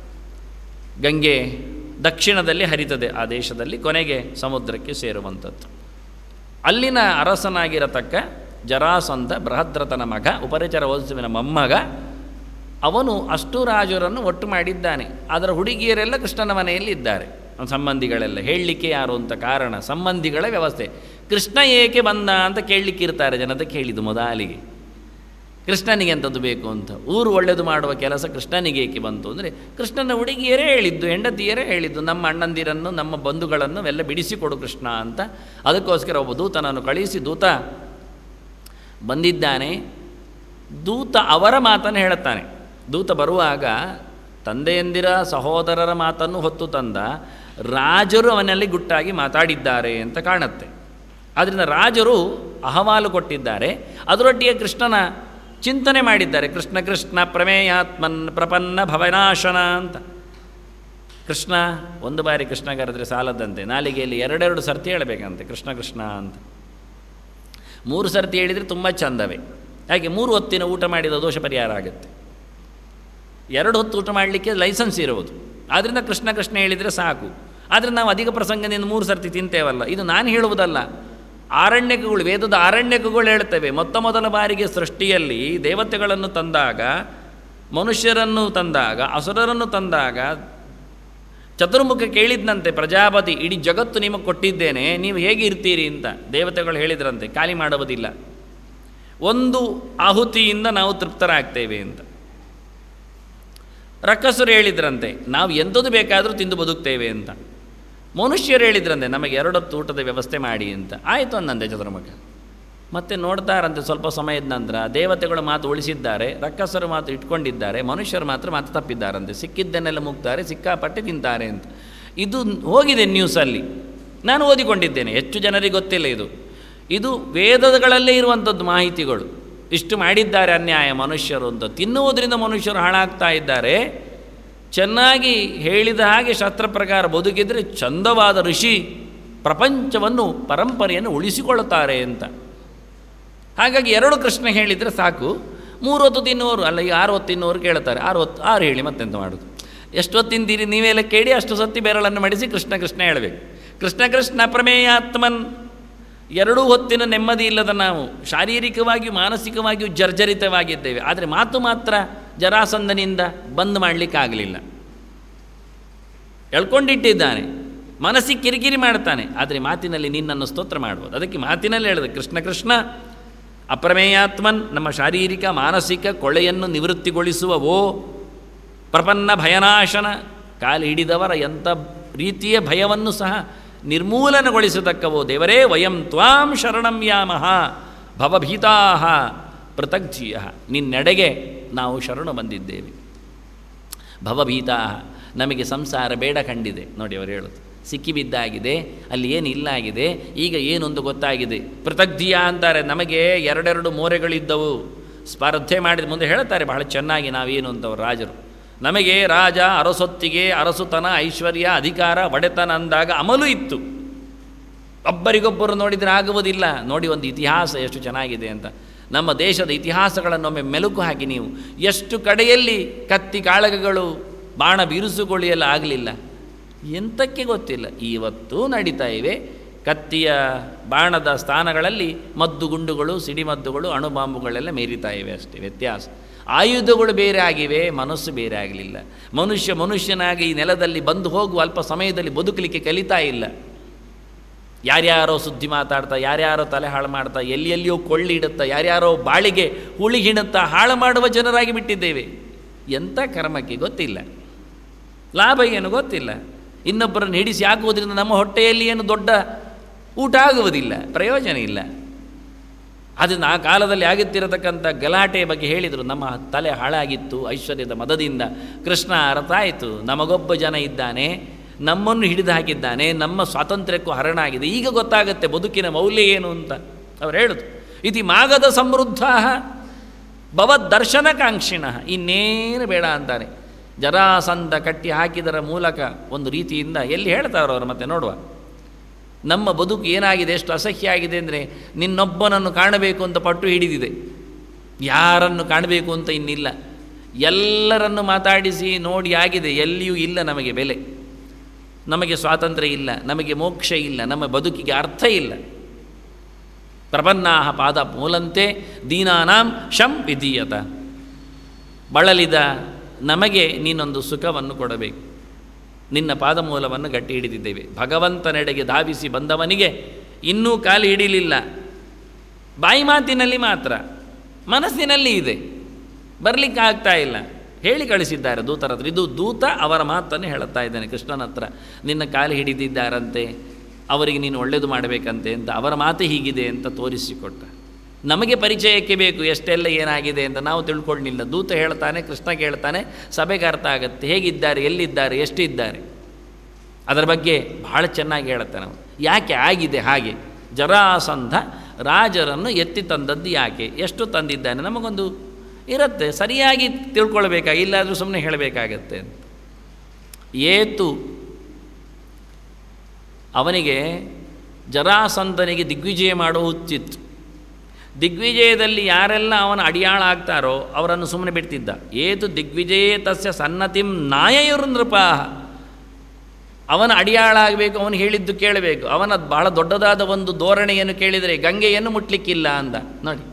ಗಂಗೆ ದಕ್ಷಿಣದಲ್ಲಿ ಹರಿತದೆ ಆ ದೇಶದಲ್ಲಿ ಕೊನೆಗೆ ಸಮುದ್ರಕ್ಕೆ ಸೇರುವಂಥದ್ದು ಅಲ್ಲಿನ ಅರಸನಾಗಿರತಕ್ಕ ಜರಾಸಂಧ ಬೃಹದ್ರತನ ಮಗ ಉಪರಿಚರ ವಸ್ತುವಿನ ಮೊಮ್ಮಗ ಅವನು ಅಷ್ಟು ರಾಜರನ್ನು ಒಟ್ಟು ಮಾಡಿದ್ದಾನೆ ಅದರ ಹುಡುಗಿಯರೆಲ್ಲ ಕೃಷ್ಣನ ಮನೆಯಲ್ಲಿ ಇದ್ದಾರೆ ಅವನ ಸಂಬಂಧಿಗಳೆಲ್ಲ ಹೇಳಲಿಕ್ಕೆ ಯಾರು ಅಂತ ಕಾರಣ ಸಂಬಂಧಿಗಳ ವ್ಯವಸ್ಥೆ ಕೃಷ್ಣ ಏಕೆ ಬಂದ ಅಂತ ಕೇಳಲಿಕ್ಕೆ ಇರ್ತಾರೆ ಜನತೆ ಕೇಳಿದ್ದು ಮೊದಲಿಗೆ ಕೃಷ್ಣನಿಗೆ ಎಂಥದ್ದು ಬೇಕು ಅಂತ ಊರು ಒಳ್ಳೆಯದು ಮಾಡುವ ಕೆಲಸ ಕೃಷ್ಣನಿಗೆ ಏಕೆ ಬಂತು ಅಂದರೆ ಕೃಷ್ಣನ ಹುಡುಗಿಯರೇ ಹೇಳಿದ್ದು ಹೆಂಡತಿಯರೇ ಹೇಳಿದ್ದು ನಮ್ಮ ಅಣ್ಣಂದಿರನ್ನು ನಮ್ಮ ಬಂಧುಗಳನ್ನು ಎಲ್ಲ ಬಿಡಿಸಿಕೊಡು ಕೃಷ್ಣ ಅಂತ ಅದಕ್ಕೋಸ್ಕರ ಒಬ್ಬ ದೂತನನ್ನು ಕಳಿಸಿ ದೂತ ಬಂದಿದ್ದಾನೆ ದೂತ ಅವರ ಮಾತನ್ನು ಹೇಳುತ್ತಾನೆ ದೂತ ಬರುವಾಗ ತಂದೆಯಂದಿರ ಸಹೋದರರ ಮಾತನ್ನು ಹೊತ್ತು ತಂದ ರಾಜರು ಅವನಲ್ಲಿ ಗುಟ್ಟಾಗಿ ಮಾತಾಡಿದ್ದಾರೆ ಅಂತ ಕಾಣುತ್ತೆ ಆದ್ದರಿಂದ ರಾಜರು ಅಹವಾಲು ಕೊಟ್ಟಿದ್ದಾರೆ ಅದರೊಟ್ಟಿಗೆ ಕೃಷ್ಣನ ಚಿಂತನೆ ಮಾಡಿದ್ದಾರೆ ಕೃಷ್ಣ ಕೃಷ್ಣ ಪ್ರಮೇಯಾತ್ಮನ್ ಪ್ರಪನ್ನ ಭವನಾಶನ ಅಂತ ಕೃಷ್ಣ ಒಂದು ಬಾರಿ ಕೃಷ್ಣ ಕರೆದ್ರೆ ಸಾಲದಂತೆ ನಾಲಿಗೆಯಲ್ಲಿ ಎರಡೆರಡು ಸರ್ತಿ ಹೇಳಬೇಕಂತೆ ಕೃಷ್ಣ ಕೃಷ್ಣ ಅಂತ ಮೂರು ಸರ್ತಿ ಹೇಳಿದರೆ ತುಂಬ ಚಂದವೇ ಹಾಗೆ ಮೂರು ಹೊತ್ತಿನ ಊಟ ಮಾಡಿದ ದೋಷ ಪರಿಹಾರ ಆಗುತ್ತೆ ಎರಡು ಹೊತ್ತು ಊಟ ಮಾಡಲಿಕ್ಕೆ ಲೈಸೆನ್ಸ್ ಇರುವುದು ಆದ್ದರಿಂದ ಕೃಷ್ಣ ಕೃಷ್ಣ ಹೇಳಿದರೆ ಸಾಕು ಆದರೆ ನಾವು ಅಧಿಕ ಪ್ರಸಂಗದಿಂದ ಮೂರು ಸರ್ತಿ ತಿಂತೇವಲ್ಲ ಇದು ನಾನು ಹೇಳುವುದಲ್ಲ ಆರಣ್ಯಕಗಳು ವೇದದ ಆರಣ್ಯಕಗಳು ಹೇಳ್ತವೆ ಮೊತ್ತ ಮೊದಲ ಬಾರಿಗೆ ಸೃಷ್ಟಿಯಲ್ಲಿ ದೇವತೆಗಳನ್ನು ತಂದಾಗ ಮನುಷ್ಯರನ್ನು ತಂದಾಗ ಅಸುರರನ್ನು ತಂದಾಗ ಚತುರ್ಮುಖ ಕೇಳಿದ್ನಂತೆ ಪ್ರಜಾಪತಿ ಇಡೀ ಜಗತ್ತು ನಿಮಗೆ ಕೊಟ್ಟಿದ್ದೇನೆ ನೀವು ಹೇಗೆ ಇರ್ತೀರಿ ಅಂತ ದೇವತೆಗಳು ಹೇಳಿದ್ರಂತೆ ಖಾಲಿ ಮಾಡುವುದಿಲ್ಲ ಒಂದು ಆಹುತಿಯಿಂದ ನಾವು ತೃಪ್ತರಾಗ್ತೇವೆ ಅಂತ ರಕ್ಕಸರು ಹೇಳಿದ್ರಂತೆ ನಾವು ಎಂಥದ್ದು ಬೇಕಾದರೂ ತಿಂದು ಬದುಕ್ತೇವೆ ಅಂತ ಮನುಷ್ಯರು ಹೇಳಿದ್ರಂತೆ ನಮಗೆ ಎರಡೊತ್ತು ಊಟದ ವ್ಯವಸ್ಥೆ ಮಾಡಿ ಅಂತ ಆಯಿತು ಅನ್ನಂತೆ ಚತುರ್ಮುಖ ಮತ್ತೆ ನೋಡ್ತಾರಂತೆ ಸ್ವಲ್ಪ ಸಮಯದ ನಂತರ ದೇವತೆಗಳು ಮಾತು ಉಳಿಸಿದ್ದಾರೆ ರಕ್ಕಸರು ಮಾತು ಇಟ್ಕೊಂಡಿದ್ದಾರೆ ಮನುಷ್ಯರು ಮಾತ್ರ ಮಾತು ತಪ್ಪಿದ್ದಾರಂತೆ ಸಿಕ್ಕಿದ್ದನ್ನೆಲ್ಲ ಮುಗ್ತಾರೆ ಸಿಕ್ಕಾಪಟ್ಟೆ ತಿಂತಾರೆ ಅಂತ ಇದು ಹೋಗಿದೆ ನ್ಯೂಸಲ್ಲಿ ನಾನು ಓದಿಕೊಂಡಿದ್ದೇನೆ ಹೆಚ್ಚು ಜನರಿಗೆ ಗೊತ್ತಿಲ್ಲ ಇದು ಇದು ವೇದಗಳಲ್ಲೇ ಇರುವಂಥದ್ದು ಮಾಹಿತಿಗಳು ಇಷ್ಟು ಮಾಡಿದ್ದಾರೆ ಅನ್ಯಾಯ ಮನುಷ್ಯರು ಅಂತ ತಿನ್ನುವುದರಿಂದ ಮನುಷ್ಯರು ಹಾಳಾಗ್ತಾ ಇದ್ದಾರೆ ಚೆನ್ನಾಗಿ ಹೇಳಿದ ಹಾಗೆ ಶಾಸ್ತ್ರ ಪ್ರಕಾರ ಬದುಕಿದರೆ ಚಂದವಾದ ಋಷಿ ಪ್ರಪಂಚವನ್ನು ಪರಂಪರೆಯನ್ನು ಉಳಿಸಿಕೊಳ್ಳುತ್ತಾರೆ ಅಂತ ಹಾಗಾಗಿ ಎರಡು ಕೃಷ್ಣ ಹೇಳಿದರೆ ಸಾಕು ಮೂರು ಹೊತ್ತು ತಿನ್ನುವವರು ಅಲ್ಲ ಈ ಆರು ಹೊತ್ತು ತಿನ್ನುವವರು ಕೇಳ್ತಾರೆ ಆರು ಹೊತ್ತು ಆರು ಹೇಳಿ ಮತ್ತೆಂತ ಮಾಡೋದು ಎಷ್ಟು ಹೊತ್ತು ತಿಂತೀರಿ ನೀವೆಲ್ಲ ಕೇಳಿ ಅಷ್ಟು ಸತಿ ಬೆರಳನ್ನು ಮಡಿಸಿ ಕೃಷ್ಣ ಕೃಷ್ಣ ಹೇಳಬೇಕು ಕೃಷ್ಣ ಕೃಷ್ಣ ಪ್ರಮೇಯಾತ್ಮನ್ ಎರಡೂ ಹೊತ್ತಿನ ನೆಮ್ಮದಿ ಇಲ್ಲದ ನಾವು ಶಾರೀರಿಕವಾಗಿಯೂ ಮಾನಸಿಕವಾಗಿಯೂ ಜರ್ಜರಿತವಾಗಿದ್ದೇವೆ ಆದರೆ ಮಾತು ಮಾತ್ರ ಜರಾಸಂದನಿಂದ ಬಂದ್ ಮಾಡಲಿಕ್ಕಾಗಲಿಲ್ಲ ಎಳ್ಕೊಂಡಿಟ್ಟಿದ್ದಾನೆ ಮನಸ್ಸಿಗೆ ಕಿರಿಕಿರಿ ಮಾಡ್ತಾನೆ ಆದರೆ ಮಾತಿನಲ್ಲಿ ನಿನ್ನನ್ನು ಸ್ತೋತ್ರ ಮಾಡ್ಬೋದು ಅದಕ್ಕೆ ಮಾತಿನಲ್ಲಿ ಹೇಳಿದೆ ಕೃಷ್ಣ ಕೃಷ್ಣ ಅಪ್ರಮೇಯಾತ್ಮನ್ ನಮ್ಮ ಶಾರೀರಿಕ ಮಾನಸಿಕ ಕೊಳೆಯನ್ನು ನಿವೃತ್ತಿಗೊಳಿಸುವ ಓ ಪ್ರಪನ್ನ ಭಯನಾಶನ ಕಾಲು ಹಿಡಿದವರ ಎಂಥ ರೀತಿಯ ಭಯವನ್ನು ಸಹ ನಿರ್ಮೂಲನಗೊಳಿಸತಕ್ಕವೋ ದೇವರೇ ವಯಂ ತ್ವಾಂ ಶರಣಂ ಯಾಮಹ ಭವಭೀತಾ ಪೃಥಗ್ಜೀಯ ನಿನ್ನೆಡೆಗೆ ನಾವು ಶರಣು ಬಂದಿದ್ದೇವೆ ಭವಭೀತಾ ನಮಗೆ ಸಂಸಾರ ಬೇಡ ಕಂಡಿದೆ ನೋಡಿ ಅವರು ಹೇಳೋದು ಸಿಕ್ಕಿಬಿದ್ದಾಗಿದೆ ಅಲ್ಲಿ ಏನು ಇಲ್ಲ ಆಗಿದೆ ಈಗ ಏನೊಂದು ಗೊತ್ತಾಗಿದೆ ಪೃಥಗ್ಧಿಯ ಅಂತಾರೆ ನಮಗೆ ಎರಡೆರಡು ಮೋರೆಗಳಿದ್ದವು ಸ್ಪರ್ಧೆ ಮಾಡಿದ ಮುಂದೆ ಹೇಳ್ತಾರೆ ಬಹಳ ಚೆನ್ನಾಗಿ ನಾವೇನು ಅಂತವ್ರು ರಾಜರು ನಮಗೆ ರಾಜ ಅರಸೊತ್ತಿಗೆ ಅರಸುತನ ಐಶ್ವರ್ಯ ಅಧಿಕಾರ ಒಡೆತನ ಅಂದಾಗ ಅಮಲು ಇತ್ತು ಒಬ್ಬರಿಗೊಬ್ಬರು ನೋಡಿದರೆ ಆಗುವುದಿಲ್ಲ ನೋಡಿ ಒಂದು ಇತಿಹಾಸ ಎಷ್ಟು ಚೆನ್ನಾಗಿದೆ ಅಂತ ನಮ್ಮ ದೇಶದ ಇತಿಹಾಸಗಳನ್ನೊಮ್ಮೆ ಮೆಲುಕು ಹಾಕಿ ನೀವು ಎಷ್ಟು ಕಡೆಯಲ್ಲಿ ಕತ್ತಿ ಕಾಳಗಗಳು ಬಾಣ ಬಿರುಸುಗಳು ಎಲ್ಲ ಆಗಲಿಲ್ಲ ಎಂಥಕ್ಕೆ ಗೊತ್ತಿಲ್ಲ ಇವತ್ತೂ ನಡೀತಾ ಇವೆ ಕತ್ತಿಯ ಬಾಣದ ಸ್ಥಾನಗಳಲ್ಲಿ ಮದ್ದು ಗುಂಡುಗಳು ಸಿಡಿಮದ್ದುಗಳು ಅಣುಬಾಂಬುಗಳೆಲ್ಲ ಮೇರಿತಾ ಇವೆ ಅಷ್ಟೇ ವ್ಯತ್ಯಾಸ ಆಯುಧಗಳು ಬೇರೆ ಆಗಿವೆ ಮನಸ್ಸು ಬೇರೆ ಆಗಲಿಲ್ಲ ಮನುಷ್ಯ ಮನುಷ್ಯನಾಗಿ ಈ ನೆಲದಲ್ಲಿ ಬಂದು ಹೋಗುವ ಅಲ್ಪ ಸಮಯದಲ್ಲಿ ಬದುಕಲಿಕ್ಕೆ ಕಲಿತಾ ಇಲ್ಲ ಯಾರ್ಯಾರೋ ಸುದ್ದಿ ಮಾತಾಡ್ತಾ ಯಾರ್ಯಾರೋ ತಲೆ ಹಾಳು ಮಾಡ್ತಾ ಎಲ್ಲಿ ಎಲ್ಲಿಯೋ ಕೊಳ್ಳಿ ಇಡುತ್ತಾ ಯಾರ್ಯಾರೋ ಬಾಳಿಗೆ ಹುಳಿಗಿಣುತ್ತಾ ಹಾಳು ಮಾಡುವ ಜನರಾಗಿ ಬಿಟ್ಟಿದ್ದೇವೆ ಎಂಥ ಕರ್ಮಕ್ಕೆ ಗೊತ್ತಿಲ್ಲ ಲಾಭ ಏನು ಗೊತ್ತಿಲ್ಲ ಇನ್ನೊಬ್ಬರನ್ನು ಹಿಡಿಸಿ ಹಾಕುವುದರಿಂದ ನಮ್ಮ ಹೊಟ್ಟೆಯಲ್ಲಿ ಏನು ದೊಡ್ಡ ಊಟ ಆಗುವುದಿಲ್ಲ ಪ್ರಯೋಜನ ಇಲ್ಲ ಅದನ್ನು ಆ ಕಾಲದಲ್ಲಿ ಆಗುತ್ತಿರತಕ್ಕಂಥ ಗಲಾಟೆಯ ಬಗ್ಗೆ ಹೇಳಿದರು ನಮ್ಮ ತಲೆ ಹಾಳಾಗಿತ್ತು ಐಶ್ವರ್ಯದ ಮದದಿಂದ ಕೃಷ್ಣ ಅರ್ಥ ಆಯಿತು ನಮಗೊಬ್ಬ ಜನ ಇದ್ದಾನೆ ನಮ್ಮನ್ನು ಹಿಡಿದು ಹಾಕಿದ್ದಾನೆ ನಮ್ಮ ಸ್ವಾತಂತ್ರ್ಯಕ್ಕೂ ಹರಣ ಆಗಿದೆ ಈಗ ಗೊತ್ತಾಗುತ್ತೆ ಬದುಕಿನ ಮೌಲ್ಯ ಏನು ಅಂತ ಅವ್ರು ಹೇಳುದು ಇತಿ ಮಾಗದ ಸಮೃದ್ಧ ಭವದರ್ಶನಕಾಂಕ್ಷಿಣ ಇನ್ನೇನು ಬೇಡ ಅಂತಾನೆ ಜರಾಸಂಧ ಕಟ್ಟಿ ಹಾಕಿದರ ಮೂಲಕ ಒಂದು ರೀತಿಯಿಂದ ಎಲ್ಲಿ ಹೇಳ್ತಾರೋ ಅವರು ಮತ್ತೆ ನೋಡುವ ನಮ್ಮ ಬದುಕು ಏನಾಗಿದೆ ಎಷ್ಟು ಅಸಹ್ಯ ಆಗಿದೆ ಅಂದರೆ ನಿನ್ನೊಬ್ಬನನ್ನು ಕಾಣಬೇಕು ಅಂತ ಪಟ್ಟು ಹಿಡಿದಿದೆ ಯಾರನ್ನು ಕಾಣಬೇಕು ಅಂತ ಇನ್ನಿಲ್ಲ ಎಲ್ಲರನ್ನು ಮಾತಾಡಿಸಿ ನೋಡಿ ಆಗಿದೆ ಎಲ್ಲಿಯೂ ಇಲ್ಲ ನಮಗೆ ಬೆಲೆ ನಮಗೆ ಸ್ವಾತಂತ್ರ್ಯ ಇಲ್ಲ ನಮಗೆ ಮೋಕ್ಷ ಇಲ್ಲ ನಮ್ಮ ಬದುಕಿಗೆ ಅರ್ಥ ಇಲ್ಲ ಪ್ರಪನ್ನಾಹ ಪಾದ ಮೂಲಂತೆ ದೀನಾನಾಂ ಶಂ ವಿಧೀಯತ ಬಳಲಿದ ನಮಗೆ ನೀನೊಂದು ಸುಖವನ್ನು ಕೊಡಬೇಕು ನಿನ್ನ ಪಾದಮೂಲವನ್ನು ಗಟ್ಟಿ ಹಿಡಿದಿದ್ದೇವೆ ಭಗವಂತನೆಡೆಗೆ ಧಾವಿಸಿ ಬಂದವನಿಗೆ ಇನ್ನೂ ಕಾಲು ಹಿಡಿಲಿಲ್ಲ ಬಾಯಿ ಮಾತಿನಲ್ಲಿ ಮಾತ್ರ ಮನಸ್ಸಿನಲ್ಲಿ ಇದೆ ಬರಲಿಕ್ಕೆ ಆಗ್ತಾ ಇಲ್ಲ ಹೇಳಿ ಕಳಿಸಿದ್ದಾರೆ ದೂತರ ಹತ್ರ ಇದು ದೂತ ಅವರ ಮಾತನ್ನು ಹೇಳುತ್ತಾ ಇದ್ದಾನೆ ಕೃಷ್ಣನ ಹತ್ರ ನಿನ್ನ ಕಾಲು ಹಿಡಿದಿದ್ದಾರಂತೆ ಅವರಿಗೆ ನೀನು ಒಳ್ಳೆಯದು ಮಾಡಬೇಕಂತೆ ಅಂತ ಅವರ ಮಾತು ಹೀಗಿದೆ ಅಂತ ತೋರಿಸಿಕೊಟ್ಟ ನಮಗೆ ಪರಿಚಯಕ್ಕೆ ಬೇಕು ಎಷ್ಟೆಲ್ಲ ಏನಾಗಿದೆ ಅಂತ ನಾವು ತಿಳ್ಕೊಳ್ಳಿಲ್ಲ ದೂತ ಹೇಳ್ತಾನೆ ಕೃಷ್ಣ ಕೇಳ್ತಾನೆ ಸಭೆಗೆ ಅರ್ಥ ಆಗುತ್ತೆ ಹೇಗಿದ್ದಾರೆ ಎಲ್ಲಿದ್ದಾರೆ ಎಷ್ಟಿದ್ದಾರೆ ಅದರ ಬಗ್ಗೆ ಬಹಳ ಚೆನ್ನಾಗಿ ಹೇಳುತ್ತಾನೆ ಅವನು ಯಾಕೆ ಆಗಿದೆ ಹಾಗೆ ಜರಾಸಂಧ ರಾಜರನ್ನು ಎತ್ತಿ ತಂದದ್ದು ಯಾಕೆ ಎಷ್ಟು ತಂದಿದ್ದಾನೆ ನಮಗೊಂದು ಇರುತ್ತೆ ಸರಿಯಾಗಿ ತಿಳ್ಕೊಳ್ಬೇಕಾಗಿ ಇಲ್ಲಾದರೂ ಸುಮ್ಮನೆ ಹೇಳಬೇಕಾಗತ್ತೆ ಅಂತ ಏತು ಅವನಿಗೆ ಜರಾಸಂಧನಿಗೆ ದಿಗ್ವಿಜಯ ಮಾಡೋ ಹುಚ್ಚಿತ್ತು ದಿಗ್ವಿಜಯದಲ್ಲಿ ಯಾರೆಲ್ಲ ಅವನ ಅಡಿಯಾಳ ಆಗ್ತಾರೋ ಅವರನ್ನು ಸುಮ್ಮನೆ ಬಿಡ್ತಿದ್ದ ಏತು ದಿಗ್ವಿಜಯೇ ತಸ್ಯ ಸನ್ನತಿಂ ನಾಯಯುರು ನೃಪಾಹ ಅವನ ಅಡಿಯಾಳ ಆಗಬೇಕು ಅವನು ಹೇಳಿದ್ದು ಕೇಳಬೇಕು ಅವನ ಬಹಳ ದೊಡ್ಡದಾದ ಒಂದು ಧೋರಣೆಯನ್ನು ಕೇಳಿದರೆ ಗಂಗೆಯನ್ನು ಮುಟ್ಲಿಕ್ಕಿಲ್ಲ ಅಂದ ನೋಡಿ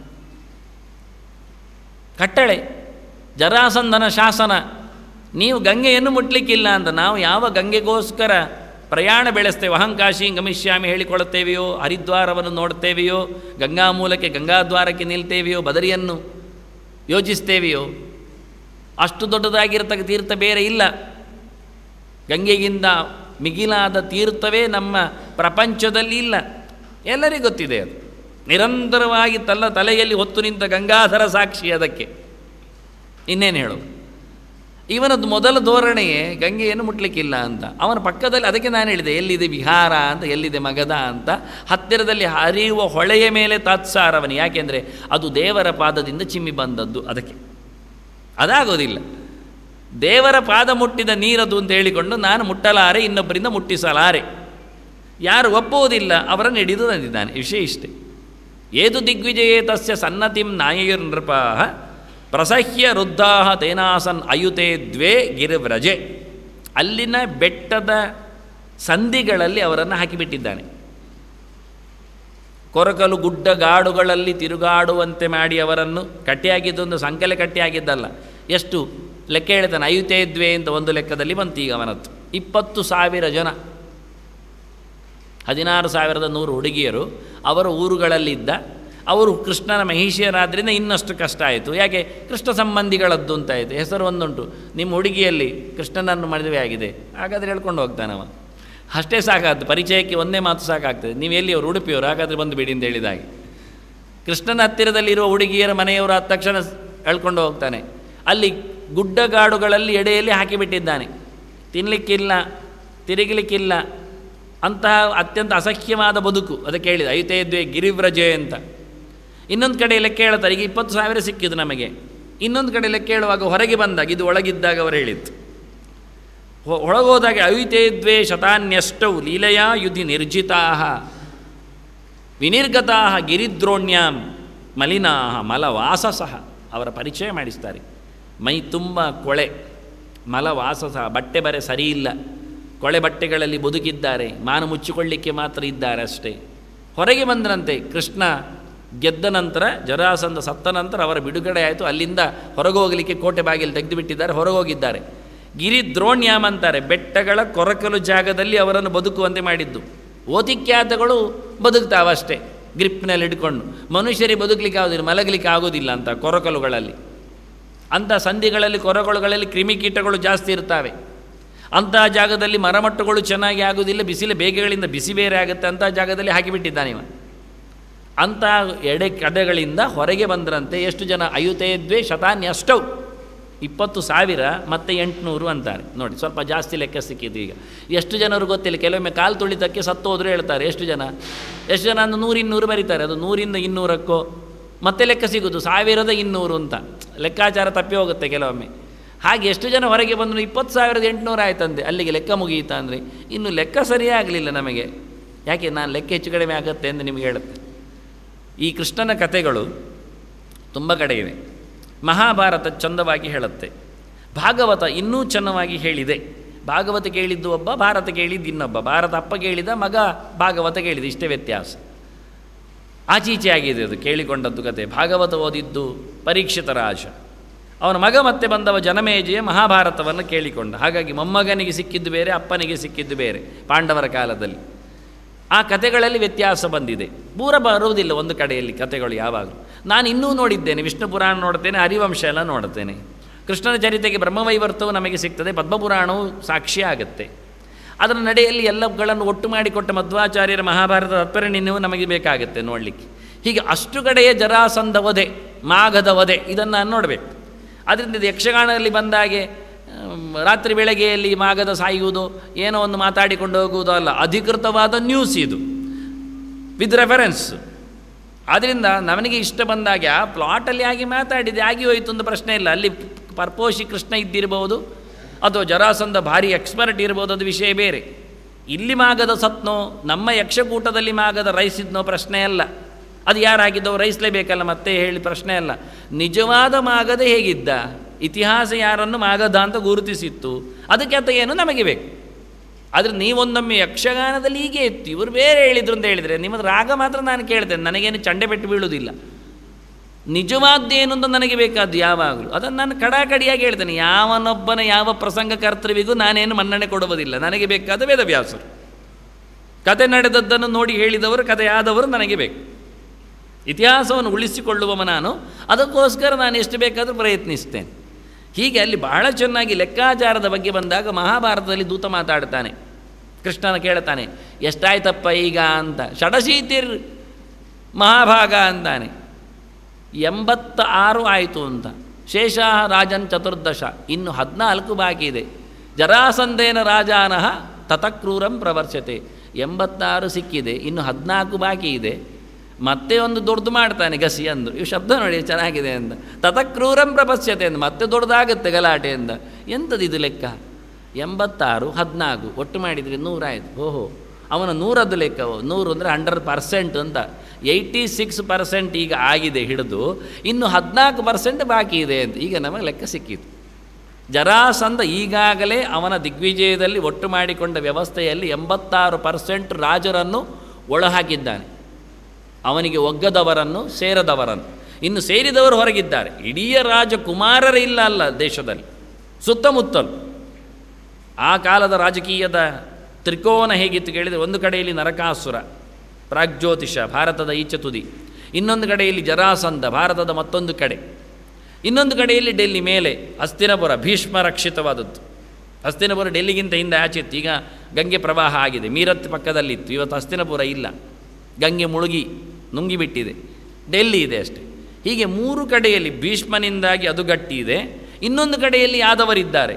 ಕಟ್ಟಳೆ ಜರಾಸಂಧನ ಶಾಸನ ನೀವು ಗಂಗೆಯನ್ನು ಮುಟ್ಲಿಕ್ಕಿಲ್ಲ ಅಂತ ನಾವು ಯಾವ ಗಂಗೆಗೋಸ್ಕರ ಪ್ರಯಾಣ ಬೆಳೆಸ್ತೇವೆ ಅಹಂಕಾಶಿ ಗಮಿಷ್ಯಾಮಿ ಹೇಳಿಕೊಳ್ಳುತ್ತೇವೆಯೋ ಹರಿದ್ವಾರವನ್ನು ನೋಡ್ತೇವೆಯೋ ಗಂಗಾ ಮೂಲಕ್ಕೆ ಗಂಗಾದ್ವಾರಕ್ಕೆ ನಿಲ್ತೇವೆಯೋ ಬದರಿಯನ್ನು ಯೋಚಿಸ್ತೇವೆಯೋ ಅಷ್ಟು ದೊಡ್ಡದಾಗಿರ್ತಕ್ಕ ತೀರ್ಥ ಬೇರೆ ಇಲ್ಲ ಗಂಗೆಗಿಂತ ಮಿಗಿಲಾದ ತೀರ್ಥವೇ ನಮ್ಮ ಪ್ರಪಂಚದಲ್ಲಿ ಇಲ್ಲ ಎಲ್ಲರಿಗೂ ಗೊತ್ತಿದೆ ಅದು ನಿರಂತರವಾಗಿ ತಲ್ಲ ತಲೆಯಲ್ಲಿ ಹೊತ್ತು ನಿಂತ ಗಂಗಾಧರ ಸಾಕ್ಷಿ ಅದಕ್ಕೆ ಇನ್ನೇನು ಹೇಳೋದು ಇವನದ್ದು ಮೊದಲ ಧೋರಣೆಯೇ ಗಂಗೆಯನ್ನು ಮುಟ್ಲಿಕ್ಕಿಲ್ಲ ಅಂತ ಅವನ ಪಕ್ಕದಲ್ಲಿ ಅದಕ್ಕೆ ನಾನು ಹೇಳಿದೆ ಎಲ್ಲಿದೆ ವಿಹಾರ ಅಂತ ಎಲ್ಲಿದೆ ಮಗದ ಅಂತ ಹತ್ತಿರದಲ್ಲಿ ಹರಿಯುವ ಹೊಳೆಯ ಮೇಲೆ ತಾತ್ಸಾರವನು ಯಾಕೆಂದರೆ ಅದು ದೇವರ ಪಾದದಿಂದ ಚಿಮ್ಮಿ ಬಂದದ್ದು ಅದಕ್ಕೆ ಅದಾಗೋದಿಲ್ಲ ದೇವರ ಪಾದ ಮುಟ್ಟಿದ ನೀರದು ಅಂತ ಹೇಳಿಕೊಂಡು ನಾನು ಮುಟ್ಟಲಾರೆ ಇನ್ನೊಬ್ಬರಿಂದ ಮುಟ್ಟಿಸಲಾರೆ ಯಾರು ಒಪ್ಪುವುದಿಲ್ಲ ಅವರನ್ನು ಹಿಡಿದು ತಂದಿದ್ದಾನೆ ವಿಷಯ ಇಷ್ಟೇ ಏದು ದಿಗ್ವಿಜಯೇ ತಸ್ಯ ಸನ್ನತಿಂ ನಾಯೈರ್ನೃಪ ಪ್ರಸಹ್ಯ ವೃದ್ಧಾ ತೇನಾಸನ್ ಅಯುತೆ ದ್ವೇ ಗಿರಿವ್ರಜೆ ಅಲ್ಲಿನ ಬೆಟ್ಟದ ಸಂಧಿಗಳಲ್ಲಿ ಅವರನ್ನು ಹಾಕಿಬಿಟ್ಟಿದ್ದಾನೆ ಕೊರಕಲು ಗುಡ್ಡ ಗಾಡುಗಳಲ್ಲಿ ತಿರುಗಾಡುವಂತೆ ಮಾಡಿ ಅವರನ್ನು ಕಟ್ಟಿಯಾಗಿದ್ದೊಂದು ಸಂಕಲೆ ಕಟ್ಟಿಯಾಗಿದ್ದಲ್ಲ ಎಷ್ಟು ಲೆಕ್ಕ ಹೇಳ್ತಾನೆ ಅಯುತೆ ದ್ವೇ ಅಂತ ಒಂದು ಲೆಕ್ಕದಲ್ಲಿ ಬಂತು ಈಗ ಅವನತ್ತು ಇಪ್ಪತ್ತು ಸಾವಿರ ಜನ ಹದಿನಾರು ಸಾವಿರದ ನೂರು ಹುಡುಗಿಯರು ಅವರ ಊರುಗಳಲ್ಲಿದ್ದ ಅವರು ಕೃಷ್ಣನ ಮಹಿಷಿಯರಾದ್ದರಿಂದ ಇನ್ನಷ್ಟು ಕಷ್ಟ ಆಯಿತು ಯಾಕೆ ಕೃಷ್ಣ ಸಂಬಂಧಿಗಳದ್ದು ಅಂತ ಆಯಿತು ಹೆಸರು ಒಂದುಂಟು ನಿಮ್ಮ ಹುಡುಗಿಯಲ್ಲಿ ಕೃಷ್ಣನನ್ನು ಮದುವೆ ಆಗಿದೆ ಹಾಗಾದರೆ ಹೇಳ್ಕೊಂಡು ಹೋಗ್ತಾನವ ಅಷ್ಟೇ ಸಾಕಾದ್ದು ಪರಿಚಯಕ್ಕೆ ಒಂದೇ ಮಾತು ಸಾಕಾಗ್ತದೆ ನೀವು ಎಲ್ಲಿಯವರು ಉಡುಪಿಯವರು ಹಾಗಾದರೆ ಬಂದು ಬಿಡಿ ಅಂತ ಹೇಳಿದಾಗೆ ಕೃಷ್ಣನ ಹತ್ತಿರದಲ್ಲಿರುವ ಹುಡುಗಿಯರ ಮನೆಯವರು ಆದ ತಕ್ಷಣ ಎಳ್ಕೊಂಡು ಹೋಗ್ತಾನೆ ಅಲ್ಲಿ ಗುಡ್ಡಗಾಡುಗಳಲ್ಲಿ ಎಡೆಯಲ್ಲಿ ಹಾಕಿಬಿಟ್ಟಿದ್ದಾನೆ ತಿನ್ನಲಿಕ್ಕಿಲ್ಲ ತಿರುಗಲಿಕ್ಕಿಲ್ಲ ಅಂತಹ ಅತ್ಯಂತ ಅಸಹ್ಯವಾದ ಬದುಕು ಅದಕ್ಕೆ ಹೇಳಿದ ಐತೆ ಇದ್ವಿ ಗಿರಿವ್ರಜೆ ಅಂತ ಇನ್ನೊಂದು ಕಡೆ ಲೆಕ್ಕ ಹೇಳ್ತಾರೆ ಈಗ ಇಪ್ಪತ್ತು ಸಾವಿರ ಸಿಕ್ಕಿದ್ದು ನಮಗೆ ಇನ್ನೊಂದು ಕಡೆ ಲೆಕ್ಕ ಹೇಳುವಾಗ ಹೊರಗೆ ಬಂದಾಗ ಇದು ಒಳಗಿದ್ದಾಗ ಅವರು ಹೇಳಿತ್ತು ಹೊ- ಒಳಗೋದಾಗ ಅಯುತೆ ದ್ವೇ ಶತಾನ್ಯಷ್ಟೌ ಲೀಲೆಯ ಯುಧಿ ನಿರ್ಜಿತಾ ವಿನಿರ್ಗತಾ ಗಿರಿದ್ರೋಣ್ಯಾಂ ಮಲಿನಾ ಮಲವಾಸಸಃ ಅವರ ಪರಿಚಯ ಮಾಡಿಸ್ತಾರೆ ಮೈ ತುಂಬ ಕೊಳೆ ಮಲವಾಸಸ ಬಟ್ಟೆ ಬರೆ ಸರಿ ಇಲ್ಲ ಕೊಳೆ ಬಟ್ಟೆಗಳಲ್ಲಿ ಬದುಕಿದ್ದಾರೆ ಮಾನು ಮುಚ್ಚಿಕೊಳ್ಳಿಕ್ಕೆ ಮಾತ್ರ ಇದ್ದಾರೆ ಅಷ್ಟೇ ಹೊರಗೆ ಬಂದರಂತೆ ಕೃಷ್ಣ ಗೆದ್ದ ನಂತರ ಜರಾಸಂಧ ಸತ್ತ ನಂತರ ಅವರ ಬಿಡುಗಡೆ ಆಯಿತು ಅಲ್ಲಿಂದ ಹೊರಗೆ ಹೋಗಲಿಕ್ಕೆ ಕೋಟೆ ಬಾಗಿಲು ತೆಗೆದು ಬಿಟ್ಟಿದ್ದಾರೆ ಹೊರಗೆ ಹೋಗಿದ್ದಾರೆ ಗಿರಿ ದ್ರೋಣ್ಯಾಮ್ ಅಂತಾರೆ ಬೆಟ್ಟಗಳ ಕೊರಕಲು ಜಾಗದಲ್ಲಿ ಅವರನ್ನು ಬದುಕುವಂತೆ ಮಾಡಿದ್ದು ಓತಿಕ್ಯಾತಗಳು ಬದುಕ್ತಾವಷ್ಟೇ ಗ್ರಿಪ್ನಲ್ಲಿ ಹಿಡ್ಕೊಂಡು ಮನುಷ್ಯರಿಗೆ ಬದುಕಲಿಕ್ಕೆ ಆಗೋದಿಲ್ಲ ಮಲಗಲಿಕ್ಕೆ ಆಗೋದಿಲ್ಲ ಅಂತ ಕೊರಕಲುಗಳಲ್ಲಿ ಅಂಥ ಸಂಧಿಗಳಲ್ಲಿ ಕೊರಕಲುಗಳಲ್ಲಿ ಕ್ರಿಮಿಕೀಟಗಳು ಜಾಸ್ತಿ ಇರ್ತವೆ ಅಂತಹ ಜಾಗದಲ್ಲಿ ಮರಮಟ್ಟುಗಳು ಚೆನ್ನಾಗಿ ಆಗೋದಿಲ್ಲ ಬಿಸಿಲು ಬೇಗೆಗಳಿಂದ ಬಿಸಿ ಬೇರೆ ಆಗುತ್ತೆ ಅಂತಹ ಜಾಗದಲ್ಲಿ ಹಾಕಿಬಿಟ್ಟಿದ್ದಾನೆ ಇವ ಅಂಥ ಎಡೆ ಕಡೆಗಳಿಂದ ಹೊರಗೆ ಬಂದರಂತೆ ಎಷ್ಟು ಜನ ಅಯುತೇದ್ವೇ ಶತಾನ್ಯಷ್ಟೌ ಇಪ್ಪತ್ತು ಸಾವಿರ ಮತ್ತು ಎಂಟುನೂರು ಅಂತಾರೆ ನೋಡಿ ಸ್ವಲ್ಪ ಜಾಸ್ತಿ ಲೆಕ್ಕ ಸಿಕ್ಕಿದ್ದು ಈಗ ಎಷ್ಟು ಜನರು ಗೊತ್ತಿಲ್ಲ ಕೆಲವೊಮ್ಮೆ ಕಾಲು ತುಳಿತಕ್ಕೆ ಸತ್ತು ಹೋದರೂ ಹೇಳ್ತಾರೆ ಎಷ್ಟು ಜನ ಎಷ್ಟು ಜನ ಅಂದ್ರೆ ನೂರು ಇನ್ನೂರು ಬರೀತಾರೆ ಅದು ನೂರಿಂದ ಇನ್ನೂರಕ್ಕೋ ಮತ್ತೆ ಲೆಕ್ಕ ಸಿಗೋದು ಸಾವಿರದ ಇನ್ನೂರು ಅಂತ ಲೆಕ್ಕಾಚಾರ ತಪ್ಪಿ ಹೋಗುತ್ತೆ ಕೆಲವೊಮ್ಮೆ ಹಾಗೆ ಎಷ್ಟು ಜನ ಹೊರಗೆ ಬಂದರು ಇಪ್ಪತ್ತು ಸಾವಿರದ ಎಂಟುನೂರು ಆಯ್ತಂತೆ ಅಲ್ಲಿಗೆ ಲೆಕ್ಕ ಮುಗಿಯಿತಾ ಅಂದರೆ ಇನ್ನು ಲೆಕ್ಕ ಸರಿಯಾಗಲಿಲ್ಲ ನಮಗೆ ಯಾಕೆ ನಾನು ಲೆಕ್ಕ ಹೆಚ್ಚು ಕಡಿಮೆ ಆಗುತ್ತೆ ಎಂದು ನಿಮಗೆ ಹೇಳುತ್ತೆ ಈ ಕೃಷ್ಣನ ಕಥೆಗಳು ತುಂಬ ಕಡೆ ಇವೆ ಮಹಾಭಾರತ ಚಂದವಾಗಿ ಹೇಳುತ್ತೆ ಭಾಗವತ ಇನ್ನೂ ಚೆನ್ನಾಗಿ ಹೇಳಿದೆ ಭಾಗವತ ಕೇಳಿದ್ದು ಒಬ್ಬ ಭಾರತ ಕೇಳಿದ್ದು ಇನ್ನೊಬ್ಬ ಭಾರತ ಅಪ್ಪ ಕೇಳಿದ ಮಗ ಭಾಗವತ ಕೇಳಿದ ಇಷ್ಟೇ ವ್ಯತ್ಯಾಸ ಆಚೀಚೆ ಆಗಿದೆ ಅದು ಕೇಳಿಕೊಂಡದ್ದು ಕತೆ ಭಾಗವತ ಓದಿದ್ದು ಪರೀಕ್ಷಿತ ರಾಜ ಅವನ ಮಗ ಮತ್ತೆ ಬಂದವ ಜನಮೇಜಯ ಮಹಾಭಾರತವನ್ನು ಕೇಳಿಕೊಂಡ ಹಾಗಾಗಿ ಮೊಮ್ಮಗನಿಗೆ ಸಿಕ್ಕಿದ್ದು ಬೇರೆ ಅಪ್ಪನಿಗೆ ಸಿಕ್ಕಿದ್ದು ಬೇರೆ ಪಾಂಡವರ ಕಾಲದಲ್ಲಿ ಆ ಕಥೆಗಳಲ್ಲಿ ವ್ಯತ್ಯಾಸ ಬಂದಿದೆ ಪೂರ ಬರುವುದಿಲ್ಲ ಒಂದು ಕಡೆಯಲ್ಲಿ ಕಥೆಗಳು ಯಾವಾಗಲೂ ನಾನು ಇನ್ನೂ ನೋಡಿದ್ದೇನೆ ವಿಷ್ಣು ಪುರಾಣ ನೋಡ್ತೇನೆ ಹರಿವಂಶ ಎಲ್ಲ ನೋಡ್ತೇನೆ ಕೃಷ್ಣನ ಚರಿತೆಗೆ ಬ್ರಹ್ಮವೈವರ್ತವು ನಮಗೆ ಸಿಗ್ತದೆ ಪದ್ಮಪುರಾಣವು ಸಾಕ್ಷಿ ಆಗುತ್ತೆ ಅದರ ನಡೆಯಲ್ಲಿ ಎಲ್ಲಗಳನ್ನು ಒಟ್ಟು ಮಾಡಿಕೊಟ್ಟ ಮಧ್ವಾಚಾರ್ಯರ ಮಹಾಭಾರತ ತತ್ಪರಿಣಿನೂ ನಮಗೆ ಬೇಕಾಗುತ್ತೆ ನೋಡಲಿಕ್ಕೆ ಹೀಗೆ ಅಷ್ಟು ಕಡೆಯ ಜರಾಸಂಧ ವಧೆ ಮಾಘದ ವಧೆ ಇದನ್ನು ನಾನು ನೋಡಬೇಕು ಅದರಿಂದ ಇದು ಯಕ್ಷಗಾನದಲ್ಲಿ ಬಂದಾಗೆ ಆಮ್, ರಾತ್ರಿ ಬೆಳಗ್ಗೆಯಲ್ಲಿ ಮಾಗದ ಸಾಯುವುದು ಏನೋ ಒಂದು ಮಾತಾಡಿಕೊಂಡು ಹೋಗುವುದು ಅಲ್ಲ ಅಧಿಕೃತವಾದ ನ್ಯೂಸ್ ಇದು ವಿತ್ ರೆಫರೆನ್ಸ್ ಆದ್ದರಿಂದ ನವನಿಗೆ ಇಷ್ಟ ಬಂದಾಗ ಆ ಪ್ಲಾಟಲ್ಲಿ ಆಗಿ ಮಾತಾಡಿದೆ ಆಗಿ ಹೋಯಿತು ಒಂದು ಪ್ರಶ್ನೆ ಇಲ್ಲ ಅಲ್ಲಿ ಪರ್ಪೋಷಿ ಕೃಷ್ಣ ಇದ್ದಿರಬಹುದು ಅಥವಾ ಜರಾಸಂಧ ಭಾರಿ ಎಕ್ಸ್ಪರ್ಟ್ ಇರ್ಬೋದು ಅದು ವಿಷಯ ಬೇರೆ ಇಲ್ಲಿ ಮಾಗದ ಸತ್ನೋ ನಮ್ಮ ಯಕ್ಷಕೂಟದಲ್ಲಿ ಮಾಗದ ರೈಸಿದ್ನೋ ಪ್ರಶ್ನೆ ಅಲ್ಲ ಅದು ಯಾರಾಗಿದ್ದವು ರೈಸ್ಲೇಬೇಕಲ್ಲ ಮತ್ತೆ ಹೇಳಿ ಪ್ರಶ್ನೆ ಅಲ್ಲ ನಿಜವಾದ ಮಾಗದ ಹೇಗಿದ್ದ ಇತಿಹಾಸ ಯಾರನ್ನು ಮಾಗದ ಅಂತ ಗುರುತಿಸಿತ್ತು ಅದಕ್ಕೆ ಆತ ಏನು ನಮಗೆ ಬೇಕು ಆದರೆ ನೀವೊಂದೊಮ್ಮೆ ಯಕ್ಷಗಾನದಲ್ಲಿ ಹೀಗೆ ಇತ್ತು ಇವರು ಬೇರೆ ಹೇಳಿದ್ರು ಅಂತ ಹೇಳಿದರೆ ನಿಮ್ಮದು ರಾಗ ಮಾತ್ರ ನಾನು ಕೇಳ್ತೇನೆ ನನಗೇನು ಚಂಡೆ ಪೆಟ್ಟು ಬೀಳುವುದಿಲ್ಲ ನಿಜವಾದ್ದೇನು ಅಂತ ನನಗೆ ಬೇಕಾದ್ದು ಯಾವಾಗಲೂ ಅದನ್ನು ನಾನು ಕಡಾಕಡಿಯಾಗಿ ಹೇಳ್ತೇನೆ ಯಾವನೊಬ್ಬನ ಯಾವ ಪ್ರಸಂಗ ಕರ್ತೃವಿಗೂ ನಾನೇನು ಮನ್ನಣೆ ಕೊಡುವುದಿಲ್ಲ ನನಗೆ ಬೇಕಾದ ವೇದವ್ಯಾಸರು ಕತೆ ನಡೆದದ್ದನ್ನು ನೋಡಿ ಹೇಳಿದವರು ಕಥೆಯಾದವರು ನನಗೆ ಬೇಕು ಇತಿಹಾಸವನ್ನು ಉಳಿಸಿಕೊಳ್ಳುವವ ನಾನು ಅದಕ್ಕೋಸ್ಕರ ನಾನು ಎಷ್ಟು ಬೇಕಾದರೂ ಪ್ರಯತ್ನಿಸ್ತೇನೆ ಹೀಗೆ ಅಲ್ಲಿ ಬಹಳ ಚೆನ್ನಾಗಿ ಲೆಕ್ಕಾಚಾರದ ಬಗ್ಗೆ ಬಂದಾಗ ಮಹಾಭಾರತದಲ್ಲಿ ದೂತ ಮಾತಾಡ್ತಾನೆ ಕೃಷ್ಣನ ಕೇಳ್ತಾನೆ ಎಷ್ಟಾಯ್ತಪ್ಪ ಈಗ ಅಂತ ಷಡಶೀತಿರ್ ಮಹಾಭಾಗ ಅಂತಾನೆ ಎಂಬತ್ತ ಆರು ಆಯಿತು ಅಂತ ಶೇಷ ರಾಜನ್ ಚತುರ್ದಶ ಇನ್ನು ಹದಿನಾಲ್ಕು ಬಾಕಿ ಇದೆ ಜರಾಸಂಧೇನ ರಾಜಾನಃ ತತಕ್ರೂರಂ ಪ್ರವರ್ಷತೆ ಎಂಬತ್ತಾರು ಸಿಕ್ಕಿದೆ ಇನ್ನು ಹದಿನಾಲ್ಕು ಬಾಕಿ ಇದೆ ಮತ್ತೆ ಒಂದು ದೊಡ್ಡದು ಮಾಡ್ತಾನೆ ಗಸಿ ಅಂದರು ಇವು ಶಬ್ದ ನೋಡಿ ಚೆನ್ನಾಗಿದೆ ಅಂತ ತತಕ್ರೂರಂ ಪ್ರಪಶ್ಯತೆ ಅಂತ ಮತ್ತೆ ದೊಡ್ಡದಾಗುತ್ತೆ ಗಲಾಟೆ ಅಂತ ಎಂಥದ್ದು ಇದು ಲೆಕ್ಕ ಎಂಬತ್ತಾರು ಹದಿನಾಲ್ಕು ಒಟ್ಟು ಮಾಡಿದರೆ ನೂರಾಯಿತು ಓಹೋ ಅವನ ನೂರದ್ದು ಲೆಕ್ಕವು ನೂರು ಅಂದರೆ ಹಂಡ್ರೆಡ್ ಪರ್ಸೆಂಟ್ ಅಂತ ಏಯ್ಟಿ ಸಿಕ್ಸ್ ಪರ್ಸೆಂಟ್ ಈಗ ಆಗಿದೆ ಹಿಡಿದು ಇನ್ನು ಹದಿನಾಲ್ಕು ಪರ್ಸೆಂಟ್ ಬಾಕಿ ಇದೆ ಅಂತ ಈಗ ನಮಗೆ ಲೆಕ್ಕ ಸಿಕ್ಕಿತು ಜರಾಸಂಧ ಈಗಾಗಲೇ ಅವನ ದಿಗ್ವಿಜಯದಲ್ಲಿ ಒಟ್ಟು ಮಾಡಿಕೊಂಡ ವ್ಯವಸ್ಥೆಯಲ್ಲಿ ಎಂಬತ್ತಾರು ಪರ್ಸೆಂಟ್ ರಾಜರನ್ನು ಒಳಹಾಕಿದ್ದಾನೆ ಅವನಿಗೆ ಒಗ್ಗದವರನ್ನು ಸೇರದವರನ್ನು ಇನ್ನು ಸೇರಿದವರು ಹೊರಗಿದ್ದಾರೆ ಇಡೀ ರಾಜಕುಮಾರರೇ ಇಲ್ಲ ಅಲ್ಲ ದೇಶದಲ್ಲಿ ಸುತ್ತಮುತ್ತಲು ಆ ಕಾಲದ ರಾಜಕೀಯದ ತ್ರಿಕೋನ ಹೇಗಿತ್ತು ಕೇಳಿದರೆ ಒಂದು ಕಡೆಯಲ್ಲಿ ನರಕಾಸುರ ಪ್ರಾಗ್ಜ್ಯೋತಿಷ ಭಾರತದ ಈಚೆ ತುದಿ ಇನ್ನೊಂದು ಕಡೆಯಲ್ಲಿ ಜರಾಸಂಧ ಭಾರತದ ಮತ್ತೊಂದು ಕಡೆ ಇನ್ನೊಂದು ಕಡೆಯಲ್ಲಿ ಡೆಲ್ಲಿ ಮೇಲೆ ಹಸ್ತಿನಪುರ ಭೀಷ್ಮ ರಕ್ಷಿತವಾದದ್ದು ಹಸ್ತಿನಪುರ ಡೆಲ್ಲಿಗಿಂತ ಹಿಂದೆ ಆಚೆ ಇತ್ತು ಈಗ ಗಂಗೆ ಪ್ರವಾಹ ಆಗಿದೆ ಮೀರತ್ ಪಕ್ಕದಲ್ಲಿತ್ತು ಇವತ್ತು ಹಸ್ತಿನಪುರ ಇಲ್ಲ ಗಂಗೆ ಮುಳುಗಿ ನುಂಗಿಬಿಟ್ಟಿದೆ ಡೆಲ್ಲಿ ಇದೆ ಅಷ್ಟೇ ಹೀಗೆ ಮೂರು ಕಡೆಯಲ್ಲಿ ಭೀಷ್ಮನಿಂದಾಗಿ ಅದು ಗಟ್ಟಿ ಇದೆ ಇನ್ನೊಂದು ಕಡೆಯಲ್ಲಿ ಯಾದವರಿದ್ದಾರೆ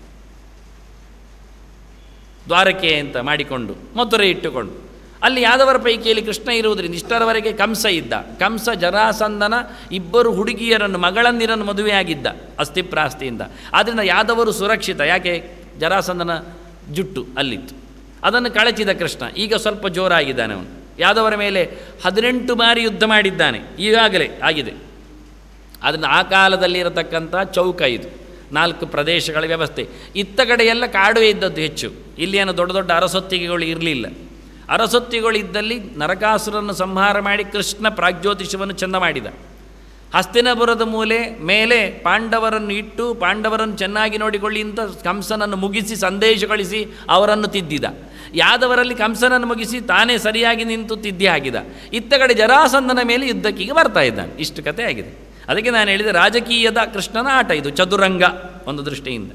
ದ್ವಾರಕೆ ಅಂತ ಮಾಡಿಕೊಂಡು ಮಥುರೆ ಇಟ್ಟುಕೊಂಡು ಅಲ್ಲಿ ಯಾದವರ ಪೈಕಿಯಲ್ಲಿ ಕೃಷ್ಣ ಇರುವುದರಿಂದ ಇಷ್ಟರವರೆಗೆ ಕಂಸ ಇದ್ದ ಕಂಸ ಜರಾಸಂದನ ಇಬ್ಬರು ಹುಡುಗಿಯರನ್ನು ಮಗಳಂದಿರನ್ನು ಮದುವೆಯಾಗಿದ್ದ ಅಸ್ಥಿಪ್ರಾಸ್ತಿಯಿಂದ ಆದ್ದರಿಂದ ಯಾದವರು ಸುರಕ್ಷಿತ ಯಾಕೆ ಜರಾಸಂದನ ಜುಟ್ಟು ಅಲ್ಲಿತ್ತು ಅದನ್ನು ಕಳಚಿದ ಕೃಷ್ಣ ಈಗ ಸ್ವಲ್ಪ ಜೋರಾಗಿದ್ದಾನೆ ಅವನು ಯಾದವರ ಮೇಲೆ ಹದಿನೆಂಟು ಬಾರಿ ಯುದ್ಧ ಮಾಡಿದ್ದಾನೆ ಈಗಾಗಲೇ ಆಗಿದೆ ಅದರಿಂದ ಆ ಕಾಲದಲ್ಲಿ ಇರತಕ್ಕಂಥ ಚೌಕ ಇದು ನಾಲ್ಕು ಪ್ರದೇಶಗಳ ವ್ಯವಸ್ಥೆ ಇತ್ತ ಕಡೆ ಎಲ್ಲ ಕಾಡುವೆ ಇದ್ದದ್ದು ಹೆಚ್ಚು ಇಲ್ಲಿ ಏನು ದೊಡ್ಡ ದೊಡ್ಡ ಅರಸೊತ್ತಿಗೆಗಳು ಇರಲಿಲ್ಲ ಅರಸೊತ್ತಿಗಳು ಇದ್ದಲ್ಲಿ ನರಕಾಸುರನ್ನು ಸಂಹಾರ ಮಾಡಿ ಕೃಷ್ಣ ಪ್ರಾಗ್ಜ್ಯೋತಿಷವನ್ನು ಚಂದ ಮಾಡಿದ ಹಸ್ತಿನಪುರದ ಮೂಲೆ ಮೇಲೆ ಪಾಂಡವರನ್ನು ಇಟ್ಟು ಪಾಂಡವರನ್ನು ಚೆನ್ನಾಗಿ ನೋಡಿಕೊಳ್ಳಿ ಅಂತ ಕಂಸನನ್ನು ಮುಗಿಸಿ ಸಂದೇಶ ಕಳಿಸಿ ಅವರನ್ನು ತಿದ್ದಿದ ಯಾದವರಲ್ಲಿ ಕಂಸನನ್ನು ಮುಗಿಸಿ ತಾನೇ ಸರಿಯಾಗಿ ನಿಂತು ತಿದ್ದಿ ಹಾಕಿದ ಇತ್ತ ಕಡೆ ಜರಾಸಂದನ ಮೇಲೆ ಯುದ್ಧಕ್ಕೀಗ ಬರ್ತಾ ಇದ್ದಾನೆ ಇಷ್ಟು ಕತೆ ಆಗಿದೆ ಅದಕ್ಕೆ ನಾನು ಹೇಳಿದೆ ರಾಜಕೀಯದ ಕೃಷ್ಣನ ಆಟ ಇದು ಚದುರಂಗ ಒಂದು ದೃಷ್ಟಿಯಿಂದ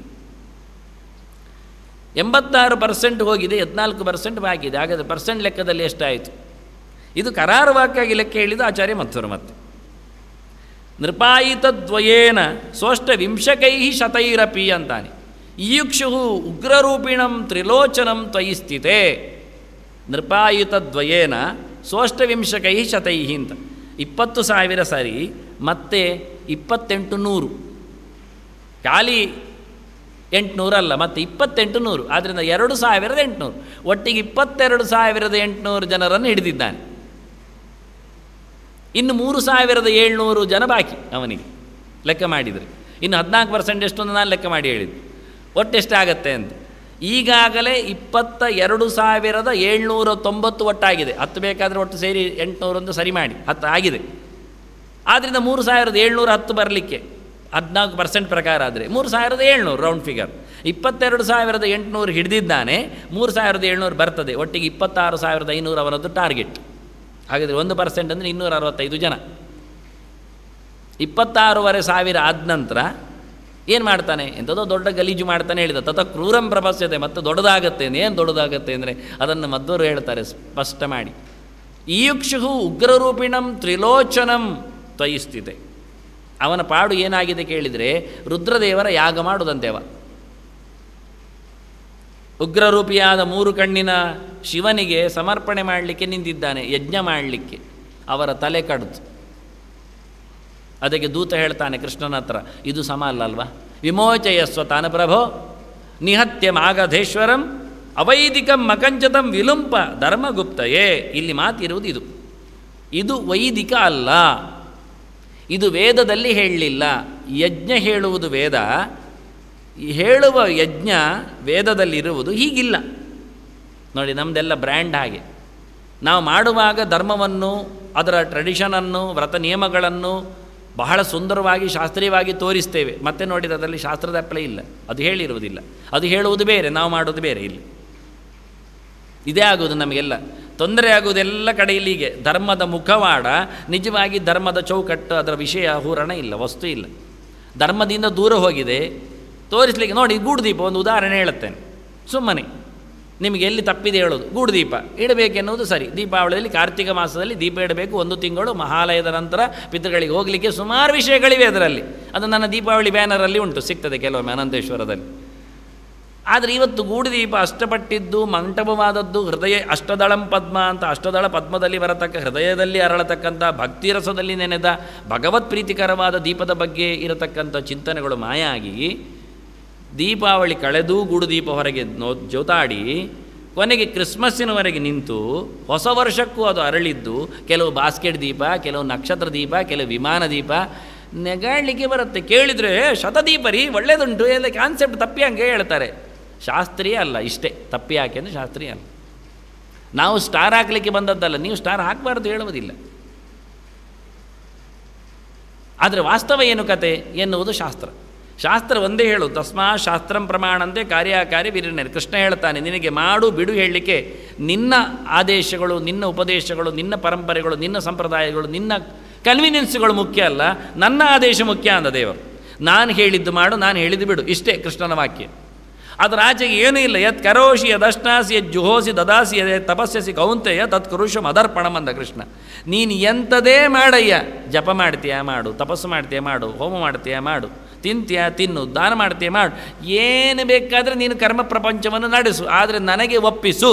ಎಂಬತ್ತಾರು ಪರ್ಸೆಂಟ್ ಹೋಗಿದೆ ಹದಿನಾಲ್ಕು ಪರ್ಸೆಂಟ್ ಬಾಕಿ ಇದೆ ಹಾಗಾದರೆ ಪರ್ಸೆಂಟ್ ಲೆಕ್ಕದಲ್ಲಿ ಎಷ್ಟಾಯಿತು ಇದು ಕರಾರುವಾಕ್ಕಾಗಿ ಲೆಕ್ಕ ಹೇಳಿದ ಆಚಾರ್ಯ ಮಧ್ವರು ಮತ್ತೆ ನೃಪಾಯಿತದ್ವಯೇನ ಸೋಷ್ಟ ವಿಂಶಕೈ ಶತೈರಪಿ ಅಂತಾನೆ ಈಕ್ಷು ಉಗ್ರರೂಪಿಣಂ ತ್ರಿಲೋಚನಂ ತ್ವಯಿ ಸ್ಥಿತೆ ನೃಪಾಯುತದ್ವಯೇನ ಸೋಷ್ಟವಿಂಶಕೈ ಶತೈ ಅಂತ ಇಪ್ಪತ್ತು ಸಾವಿರ ಸರಿ ಮತ್ತೆ ಇಪ್ಪತ್ತೆಂಟು ನೂರು ಖಾಲಿ ಎಂಟುನೂರಲ್ಲ ಮತ್ತು ಇಪ್ಪತ್ತೆಂಟು ನೂರು ಆದ್ದರಿಂದ ಎರಡು ಸಾವಿರದ ಎಂಟುನೂರು ಒಟ್ಟಿಗೆ ಇಪ್ಪತ್ತೆರಡು ಸಾವಿರದ ಎಂಟುನೂರು ಜನರನ್ನು ಹಿಡಿದಿದ್ದಾನೆ ಇನ್ನು ಮೂರು ಸಾವಿರದ ಏಳ್ನೂರು ಜನ ಬಾಕಿ ಅವನಿಗೆ ಲೆಕ್ಕ ಮಾಡಿದರೆ ಇನ್ನು ಹದಿನಾಲ್ಕು ಪರ್ಸೆಂಟ್ ಎಷ್ಟು ಅಂತ ನಾನು ಲೆಕ್ಕ ಮಾಡಿ ಹೇಳಿದ್ದು ಒಟ್ಟು ಎಷ್ಟಾಗತ್ತೆ ಅಂತ ಈಗಾಗಲೇ ಇಪ್ಪತ್ತ ಎರಡು ಸಾವಿರದ ಏಳ್ನೂರ ತೊಂಬತ್ತು ಒಟ್ಟಾಗಿದೆ ಹತ್ತು ಬೇಕಾದರೆ ಒಟ್ಟು ಸೇರಿ ಎಂಟುನೂರೊಂದು ಸರಿ ಮಾಡಿ ಹತ್ತು ಆಗಿದೆ ಆದ್ದರಿಂದ ಮೂರು ಸಾವಿರದ ಏಳ್ನೂರ ಹತ್ತು ಬರಲಿಕ್ಕೆ ಹದಿನಾಲ್ಕು ಪರ್ಸೆಂಟ್ ಪ್ರಕಾರ ಆದರೆ ಮೂರು ಸಾವಿರದ ಏಳ್ನೂರು ರೌಂಡ್ ಫಿಗರ್ ಇಪ್ಪತ್ತೆರಡು ಸಾವಿರದ ಎಂಟುನೂರು ಹಿಡಿದಿದ್ದಾನೆ ಮೂರು ಸಾವಿರದ ಏಳ್ನೂರು ಬರ್ತದೆ ಒಟ್ಟಿಗೆ ಇಪ್ಪತ್ತಾರು ಸಾವಿರದ ಐನೂರು ಅವನದ್ದು ಟಾರ್ಗೆಟ್ ಹಾಗಾದರೆ ಒಂದು ಪರ್ಸೆಂಟ್ ಅಂದರೆ ಇನ್ನೂರ ಅರವತ್ತೈದು ಜನ ಇಪ್ಪತ್ತಾರೂವರೆ ಸಾವಿರ ಆದ ನಂತರ ಏನು ಮಾಡ್ತಾನೆ ಎಂಥದೋ ದೊಡ್ಡ ಗಲೀಜು ಮಾಡ್ತಾನೆ ಹೇಳಿದ ತತ ಕ್ರೂರಂ ಪ್ರಪಸ್ಯತೆ ಮತ್ತು ದೊಡ್ಡದಾಗತ್ತೆ ಏನು ದೊಡ್ಡದಾಗತ್ತೆ ಅಂದರೆ ಅದನ್ನು ಮದ್ದವರು ಹೇಳ್ತಾರೆ ಸ್ಪಷ್ಟ ಮಾಡಿ ಈಯುಕ್ಷು ಉಗ್ರರೂಪಿಣಂ ತ್ರಿಲೋಚನಂ ತ್ವಯಿಸ್ತಿದೆ ಅವನ ಪಾಡು ಏನಾಗಿದೆ ಕೇಳಿದರೆ ರುದ್ರದೇವರ ಯಾಗ ಮಾಡುದಂತೆವ ಉಗ್ರರೂಪಿಯಾದ ಮೂರು ಕಣ್ಣಿನ ಶಿವನಿಗೆ ಸಮರ್ಪಣೆ ಮಾಡಲಿಕ್ಕೆ ನಿಂತಿದ್ದಾನೆ ಯಜ್ಞ ಮಾಡಲಿಕ್ಕೆ ಅವರ ತಲೆ ಕಡ್ದು ಅದಕ್ಕೆ ದೂತ ಹೇಳ್ತಾನೆ ಕೃಷ್ಣನ ಹತ್ರ ಇದು ಸಮ ಅಲ್ಲ ಅಲ್ವಾ ವಿಮೋಚಯಸ್ವ ತಾನ ಪ್ರಭೋ ನಿಹತ್ಯ ಮಾಗಧೇಶ್ವರಂ ಅವೈದಿಕಂ ಮಕಂಚತಂ ವಿಲುಂಪ ಧರ್ಮಗುಪ್ತಯೇ ಇಲ್ಲಿ ಮಾತಿರುವುದು ಇದು ಇದು ವೈದಿಕ ಅಲ್ಲ ಇದು ವೇದದಲ್ಲಿ ಹೇಳಲಿಲ್ಲ ಯಜ್ಞ ಹೇಳುವುದು ವೇದ ಹೇಳುವ ಯಜ್ಞ ವೇದದಲ್ಲಿರುವುದು ಹೀಗಿಲ್ಲ ನೋಡಿ ನಮ್ಮದೆಲ್ಲ ಬ್ರ್ಯಾಂಡ್ ಹಾಗೆ ನಾವು ಮಾಡುವಾಗ ಧರ್ಮವನ್ನು ಅದರ ಟ್ರೆಡಿಷನನ್ನು ವ್ರತ ನಿಯಮಗಳನ್ನು ಬಹಳ ಸುಂದರವಾಗಿ ಶಾಸ್ತ್ರೀಯವಾಗಿ ತೋರಿಸ್ತೇವೆ ಮತ್ತೆ ನೋಡಿದರೆ ಅದರಲ್ಲಿ ಶಾಸ್ತ್ರದ ಅಪ್ಲೈ ಇಲ್ಲ ಅದು ಹೇಳಿರುವುದಿಲ್ಲ ಅದು ಹೇಳುವುದು ಬೇರೆ ನಾವು ಮಾಡೋದು ಬೇರೆ ಇಲ್ಲಿ ಇದೇ ಆಗುವುದು ನಮಗೆಲ್ಲ ತೊಂದರೆ ಆಗುವುದೆಲ್ಲ ಕಡೆಯಲ್ಲಿ ಹೀಗೆ ಧರ್ಮದ ಮುಖವಾಡ ನಿಜವಾಗಿ ಧರ್ಮದ ಚೌಕಟ್ಟು ಅದರ ವಿಷಯ ಹೂರಣ ಇಲ್ಲ ವಸ್ತು ಇಲ್ಲ ಧರ್ಮದಿಂದ ದೂರ ಹೋಗಿದೆ ತೋರಿಸ್ಲಿಕ್ಕೆ ನೋಡಿ ಗೂಡುದೀಪ ಒಂದು ಉದಾಹರಣೆ ಹೇಳುತ್ತೇನೆ ಸುಮ್ಮನೆ ನಿಮಗೆ ಎಲ್ಲಿ ತಪ್ಪಿದೆ ಹೇಳೋದು ಗೂಡುದೀಪ ಇಡಬೇಕೆನ್ನುವುದು ಸರಿ ದೀಪಾವಳಿಯಲ್ಲಿ ಕಾರ್ತಿಕ ಮಾಸದಲ್ಲಿ ದೀಪ ಇಡಬೇಕು ಒಂದು ತಿಂಗಳು ಮಹಾಲಯದ ನಂತರ ಪಿತೃಗಳಿಗೆ ಹೋಗಲಿಕ್ಕೆ ಸುಮಾರು ವಿಷಯಗಳಿವೆ ಅದರಲ್ಲಿ ಅದು ನನ್ನ ದೀಪಾವಳಿ ಬ್ಯಾನರಲ್ಲಿ ಉಂಟು ಸಿಗ್ತದೆ ಕೆಲವೊಮ್ಮೆ ಅನಂತೇಶ್ವರದಲ್ಲಿ ಆದರೆ ಇವತ್ತು ಗೂಡುದೀಪ ಅಷ್ಟಪಟ್ಟಿದ್ದು ಮಂಟಪವಾದದ್ದು ಹೃದಯ ಅಷ್ಟದಳಂ ಪದ್ಮ ಅಂತ ಅಷ್ಟದಳ ಪದ್ಮದಲ್ಲಿ ಬರತಕ್ಕ ಹೃದಯದಲ್ಲಿ ಅರಳತಕ್ಕಂಥ ಭಕ್ತಿರಸದಲ್ಲಿ ನೆನೆದ ಭಗವತ್ ಪ್ರೀತಿಕರವಾದ ದೀಪದ ಬಗ್ಗೆ ಇರತಕ್ಕಂಥ ಚಿಂತನೆಗಳು ಮಾಯ ಆಗಿ ದೀಪಾವಳಿ ಕಳೆದು ಗೂಡುದೀಪ ಹೊರಗೆ ನೋ ಜೋತಾಡಿ ಕೊನೆಗೆ ಕ್ರಿಸ್ಮಸ್ಸಿನವರೆಗೆ ನಿಂತು ಹೊಸ ವರ್ಷಕ್ಕೂ ಅದು ಅರಳಿದ್ದು ಕೆಲವು ಬಾಸ್ಕೆಟ್ ದೀಪ ಕೆಲವು ನಕ್ಷತ್ರ ದೀಪ ಕೆಲವು ವಿಮಾನ ದೀಪ ನೆಗಾಡಲಿಕ್ಕೆ ಬರುತ್ತೆ ಕೇಳಿದರೆ ಶತದೀಪ ರೀ ಒಳ್ಳೇದುಂಟು ಎಲ್ಲ ಕಾನ್ಸೆಪ್ಟ್ ತಪ್ಪಿ ಹಂಗೆ ಹೇಳ್ತಾರೆ ಶಾಸ್ತ್ರೀಯ ಅಲ್ಲ ಇಷ್ಟೇ ತಪ್ಪಿ ಹಾಕಿ ಅಂದರೆ ಶಾಸ್ತ್ರೀಯ ಅಲ್ಲ ನಾವು ಸ್ಟಾರ್ ಹಾಕಲಿಕ್ಕೆ ಬಂದದ್ದಲ್ಲ ನೀವು ಸ್ಟಾರ್ ಹಾಕಬಾರ್ದು ಹೇಳುವುದಿಲ್ಲ ಆದರೆ ವಾಸ್ತವ ಏನು ಕತೆ ಎನ್ನುವುದು ಶಾಸ್ತ್ರ ಶಾಸ್ತ್ರ ಒಂದೇ ಹೇಳು ತಸ್ಮಾ ಶಾಸ್ತ್ರಂ ಪ್ರಮಾಣಂತೆ ಕಾರ್ಯಕಾರಿ ವಿರಿಣೆ ಕೃಷ್ಣ ಹೇಳ್ತಾನೆ ನಿನಗೆ ಮಾಡು ಬಿಡು ಹೇಳಲಿಕ್ಕೆ ನಿನ್ನ ಆದೇಶಗಳು ನಿನ್ನ ಉಪದೇಶಗಳು ನಿನ್ನ ಪರಂಪರೆಗಳು ನಿನ್ನ ಸಂಪ್ರದಾಯಗಳು ನಿನ್ನ ಕನ್ವಿನಿಯನ್ಸ್ಗಳು ಮುಖ್ಯ ಅಲ್ಲ ನನ್ನ ಆದೇಶ ಮುಖ್ಯ ಅಂದ ದೇವರು ನಾನು ಹೇಳಿದ್ದು ಮಾಡು ನಾನು ಹೇಳಿದ್ದು ಬಿಡು ಇಷ್ಟೇ ಕೃಷ್ಣನ ವಾಕ್ಯ ಅದರ ಆಚೆಗೆ ಏನೂ ಇಲ್ಲ ಯತ್ ಕರೋಷಿ ಯದಷ್ಟಾಸಿ ಯದ್ ಜುಹೋಸಿ ದದಾಸಿ ಯದ್ ತಪಸ್ಯಸಿ ಕೌಂತೆಯ ತತ್ ಕರುಷ ಮದರ್ಪಣಂ ಅಂದ ಕೃಷ್ಣ ನೀನು ಎಂಥದೇ ಮಾಡಯ್ಯ ಜಪ ಮಾಡ್ತೀಯ ಮಾಡು ತಪಸ್ಸು ಮಾಡ್ತೀಯ ಮಾಡು ಹೋಮ ಮಾಡ್ತೀಯ ಮಾಡು ತಿಂತೀಯ ತಿನ್ನು ದಾನ ಮಾಡ್ತೀಯ ಮಾಡು ಏನು ಬೇಕಾದರೆ ನೀನು ಕರ್ಮ ಪ್ರಪಂಚವನ್ನು ನಡೆಸು ಆದರೆ ನನಗೆ ಒಪ್ಪಿಸು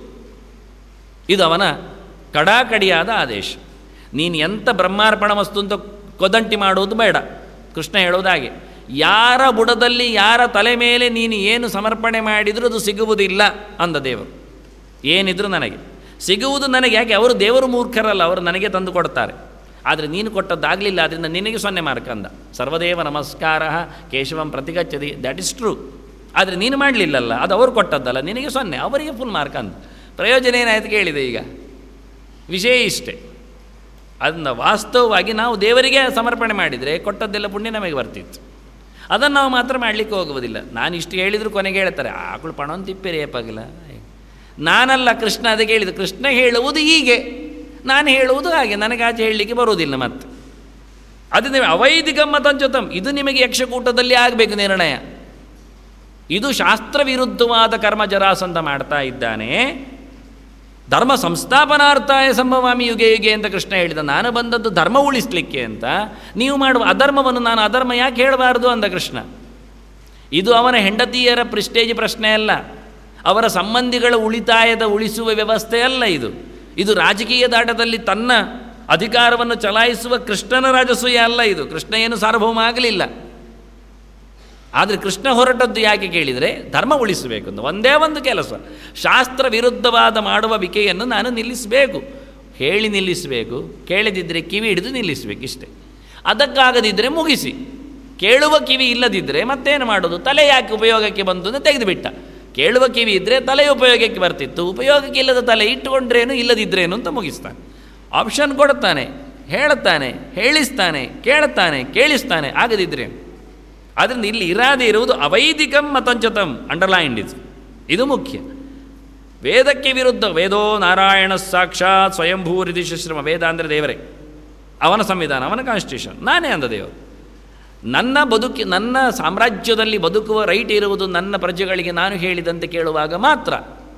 ಇದು ಅವನ ಕಡಾಕಡಿಯಾದ ಆದೇಶ ನೀನು ಎಂಥ ಬ್ರಹ್ಮಾರ್ಪಣ ವಸ್ತು ಅಂತ ಕೊದಂಟಿ ಮಾಡುವುದು ಬೇಡ ಕೃಷ್ಣ ಹೇಳೋದು ಹಾಗೆ ಯಾರ ಬುಡದಲ್ಲಿ ಯಾರ ತಲೆ ಮೇಲೆ ನೀನು ಏನು ಸಮರ್ಪಣೆ ಮಾಡಿದರೂ ಅದು ಸಿಗುವುದಿಲ್ಲ ಅಂದ ದೇವರು ಏನಿದ್ರು ನನಗೆ ಸಿಗುವುದು ನನಗೆ ಯಾಕೆ ಅವರು ದೇವರು ಮೂರ್ಖರಲ್ಲ ಅವರು ನನಗೆ ತಂದು ಕೊಡ್ತಾರೆ ಆದರೆ ನೀನು ಕೊಟ್ಟದ್ದಾಗಲಿಲ್ಲ ಅದರಿಂದ ನಿನಗೆ ಸೊನ್ನೆ ಮಾರ್ಕ್ ಅಂದ ಸರ್ವದೇವ ನಮಸ್ಕಾರ ಕೇಶವಂ ಪ್ರತಿಗಚ್ಚದಿ ದ್ಯಾಟ್ ಇಸ್ ಟ್ರೂ ಆದರೆ ನೀನು ಮಾಡಲಿಲ್ಲಲ್ಲ ಅದು ಅವರು ಕೊಟ್ಟದ್ದಲ್ಲ ನಿನಗೆ ಸೊನ್ನೆ ಅವರಿಗೆ ಫುಲ್ ಮಾರ್ಕ್ ಅಂದ ಪ್ರಯೋಜನ ಏನಾಯ್ತು ಕೇಳಿದೆ ಈಗ ವಿಷಯ ಇಷ್ಟೇ ಅದನ್ನ ವಾಸ್ತವವಾಗಿ ನಾವು ದೇವರಿಗೆ ಸಮರ್ಪಣೆ ಮಾಡಿದರೆ ಕೊಟ್ಟದ್ದೆಲ್ಲ ಪುಣ್ಯ ನಮಗೆ ಬರ್ತಿತ್ತು ಅದನ್ನು ನಾವು ಮಾತ್ರ ಮಾಡಲಿಕ್ಕೆ ಹೋಗುವುದಿಲ್ಲ ನಾನು ಇಷ್ಟು ಹೇಳಿದರೂ ಕೊನೆಗೆ ಹೇಳ್ತಾರೆ ಆಕಳು ಪಣವನ್ನು ತಿಪ್ಪೆ ರೇಪಾಗಿಲ್ಲ ನಾನಲ್ಲ ಕೃಷ್ಣ ಅದಕ್ಕೆ ಹೇಳಿದ್ದು ಕೃಷ್ಣ ಹೇಳುವುದು ಹೀಗೆ ನಾನು ಹೇಳುವುದು ಹಾಗೆ ನನಗೆ ಆಚೆ ಹೇಳಲಿಕ್ಕೆ ಬರುವುದಿಲ್ಲ ಮತ್ತೆ ಅದರಿಂದ ಅವೈದಿಕ ಮತಂಚತಂ ಇದು ನಿಮಗೆ ಯಕ್ಷಕೂಟದಲ್ಲಿ ಆಗಬೇಕು ನಿರ್ಣಯ ಇದು ಶಾಸ್ತ್ರ ವಿರುದ್ಧವಾದ ಕರ್ಮ ಜರಾಸಂತ ಮಾಡ್ತಾ ಇದ್ದಾನೆ ಧರ್ಮ ಸಂಸ್ಥಾಪನಾರ್ಥಾಯ ಸಂಭವಾಮಿ ಯುಗೆ ಯುಗೆ ಅಂತ ಕೃಷ್ಣ ಹೇಳಿದ ನಾನು ಬಂದದ್ದು ಧರ್ಮ ಉಳಿಸ್ಲಿಕ್ಕೆ ಅಂತ ನೀವು ಮಾಡುವ ಅಧರ್ಮವನ್ನು ನಾನು ಅಧರ್ಮ ಯಾಕೆ ಹೇಳಬಾರ್ದು ಅಂದ ಕೃಷ್ಣ ಇದು ಅವನ ಹೆಂಡತಿಯರ ಪ್ರಿಸ್ಟೇಜ್ ಪ್ರಶ್ನೆ ಅಲ್ಲ ಅವರ ಸಂಬಂಧಿಗಳ ಉಳಿತಾಯದ ಉಳಿಸುವ ವ್ಯವಸ್ಥೆ ಅಲ್ಲ ಇದು ಇದು ರಾಜಕೀಯ ದಾಟದಲ್ಲಿ ತನ್ನ ಅಧಿಕಾರವನ್ನು ಚಲಾಯಿಸುವ ಕೃಷ್ಣನ ರಾಜಸೂಯ ಅಲ್ಲ ಇದು ಕೃಷ್ಣ ಏನು ಸಾರ್ವಭೌಮ ಆಗಲಿಲ್ಲ ಆದರೆ ಕೃಷ್ಣ ಹೊರಟದ್ದು ಯಾಕೆ ಕೇಳಿದರೆ ಧರ್ಮ ಉಳಿಸಬೇಕು ಅಂತ ಒಂದೇ ಒಂದು ಕೆಲಸ ಶಾಸ್ತ್ರ ವಿರುದ್ಧವಾದ ಮಾಡುವ ವಿಕೆಯನ್ನು ನಾನು ನಿಲ್ಲಿಸಬೇಕು ಹೇಳಿ ನಿಲ್ಲಿಸಬೇಕು ಕೇಳದಿದ್ದರೆ ಕಿವಿ ಹಿಡಿದು ನಿಲ್ಲಿಸಬೇಕು ಇಷ್ಟೇ ಅದಕ್ಕಾಗದಿದ್ದರೆ ಮುಗಿಸಿ ಕೇಳುವ ಕಿವಿ ಇಲ್ಲದಿದ್ದರೆ ಮತ್ತೇನು ಮಾಡೋದು ತಲೆ ಯಾಕೆ ಉಪಯೋಗಕ್ಕೆ ಬಂತು ಅಂತ ತೆಗೆದುಬಿಟ್ಟ ಕೇಳುವ ಕಿವಿ ಇದ್ದರೆ ತಲೆ ಉಪಯೋಗಕ್ಕೆ ಬರ್ತಿತ್ತು ಉಪಯೋಗಕ್ಕೆ ಇಲ್ಲದ ತಲೆ ಇಟ್ಟುಕೊಂಡ್ರೇನು ಇಲ್ಲದಿದ್ರೇನು ಅಂತ ಮುಗಿಸ್ತಾನೆ ಆಪ್ಷನ್ ಕೊಡ್ತಾನೆ ಹೇಳುತ್ತಾನೆ ಹೇಳಿಸ್ತಾನೆ ಕೇಳುತ್ತಾನೆ ಕೇಳಿಸ್ತಾನೆ ಆಗದಿದ್ರೇನು ಆದ್ದರಿಂದ ಇಲ್ಲಿ ಇರಾದೆ ಇರುವುದು ಅವೈದಿಕಂ ಮತಂಚತಂ ಅಂಡರ್ಲೈನ್ಡ್ ಇದು ಇದು ಮುಖ್ಯ ವೇದಕ್ಕೆ ವಿರುದ್ಧ ವೇದೋ ನಾರಾಯಣ ಸಾಕ್ಷಾತ್ ಸ್ವಯಂಭೂರಿದಿ ಶುಶ್ರಮ ವೇದ ಅಂದರೆ ದೇವರೇ ಅವನ ಸಂವಿಧಾನ ಅವನ ಕಾನ್ಸ್ಟಿಟ್ಯೂಷನ್ ನಾನೇ ಅಂದ ದೇವರು ನನ್ನ ಬದುಕಿ ನನ್ನ ಸಾಮ್ರಾಜ್ಯದಲ್ಲಿ ಬದುಕುವ ರೈಟ್ ಇರುವುದು ನನ್ನ ಪ್ರಜೆಗಳಿಗೆ ನಾನು ಹೇಳಿದಂತೆ ಕೇಳುವಾಗ ಮಾತ್ರ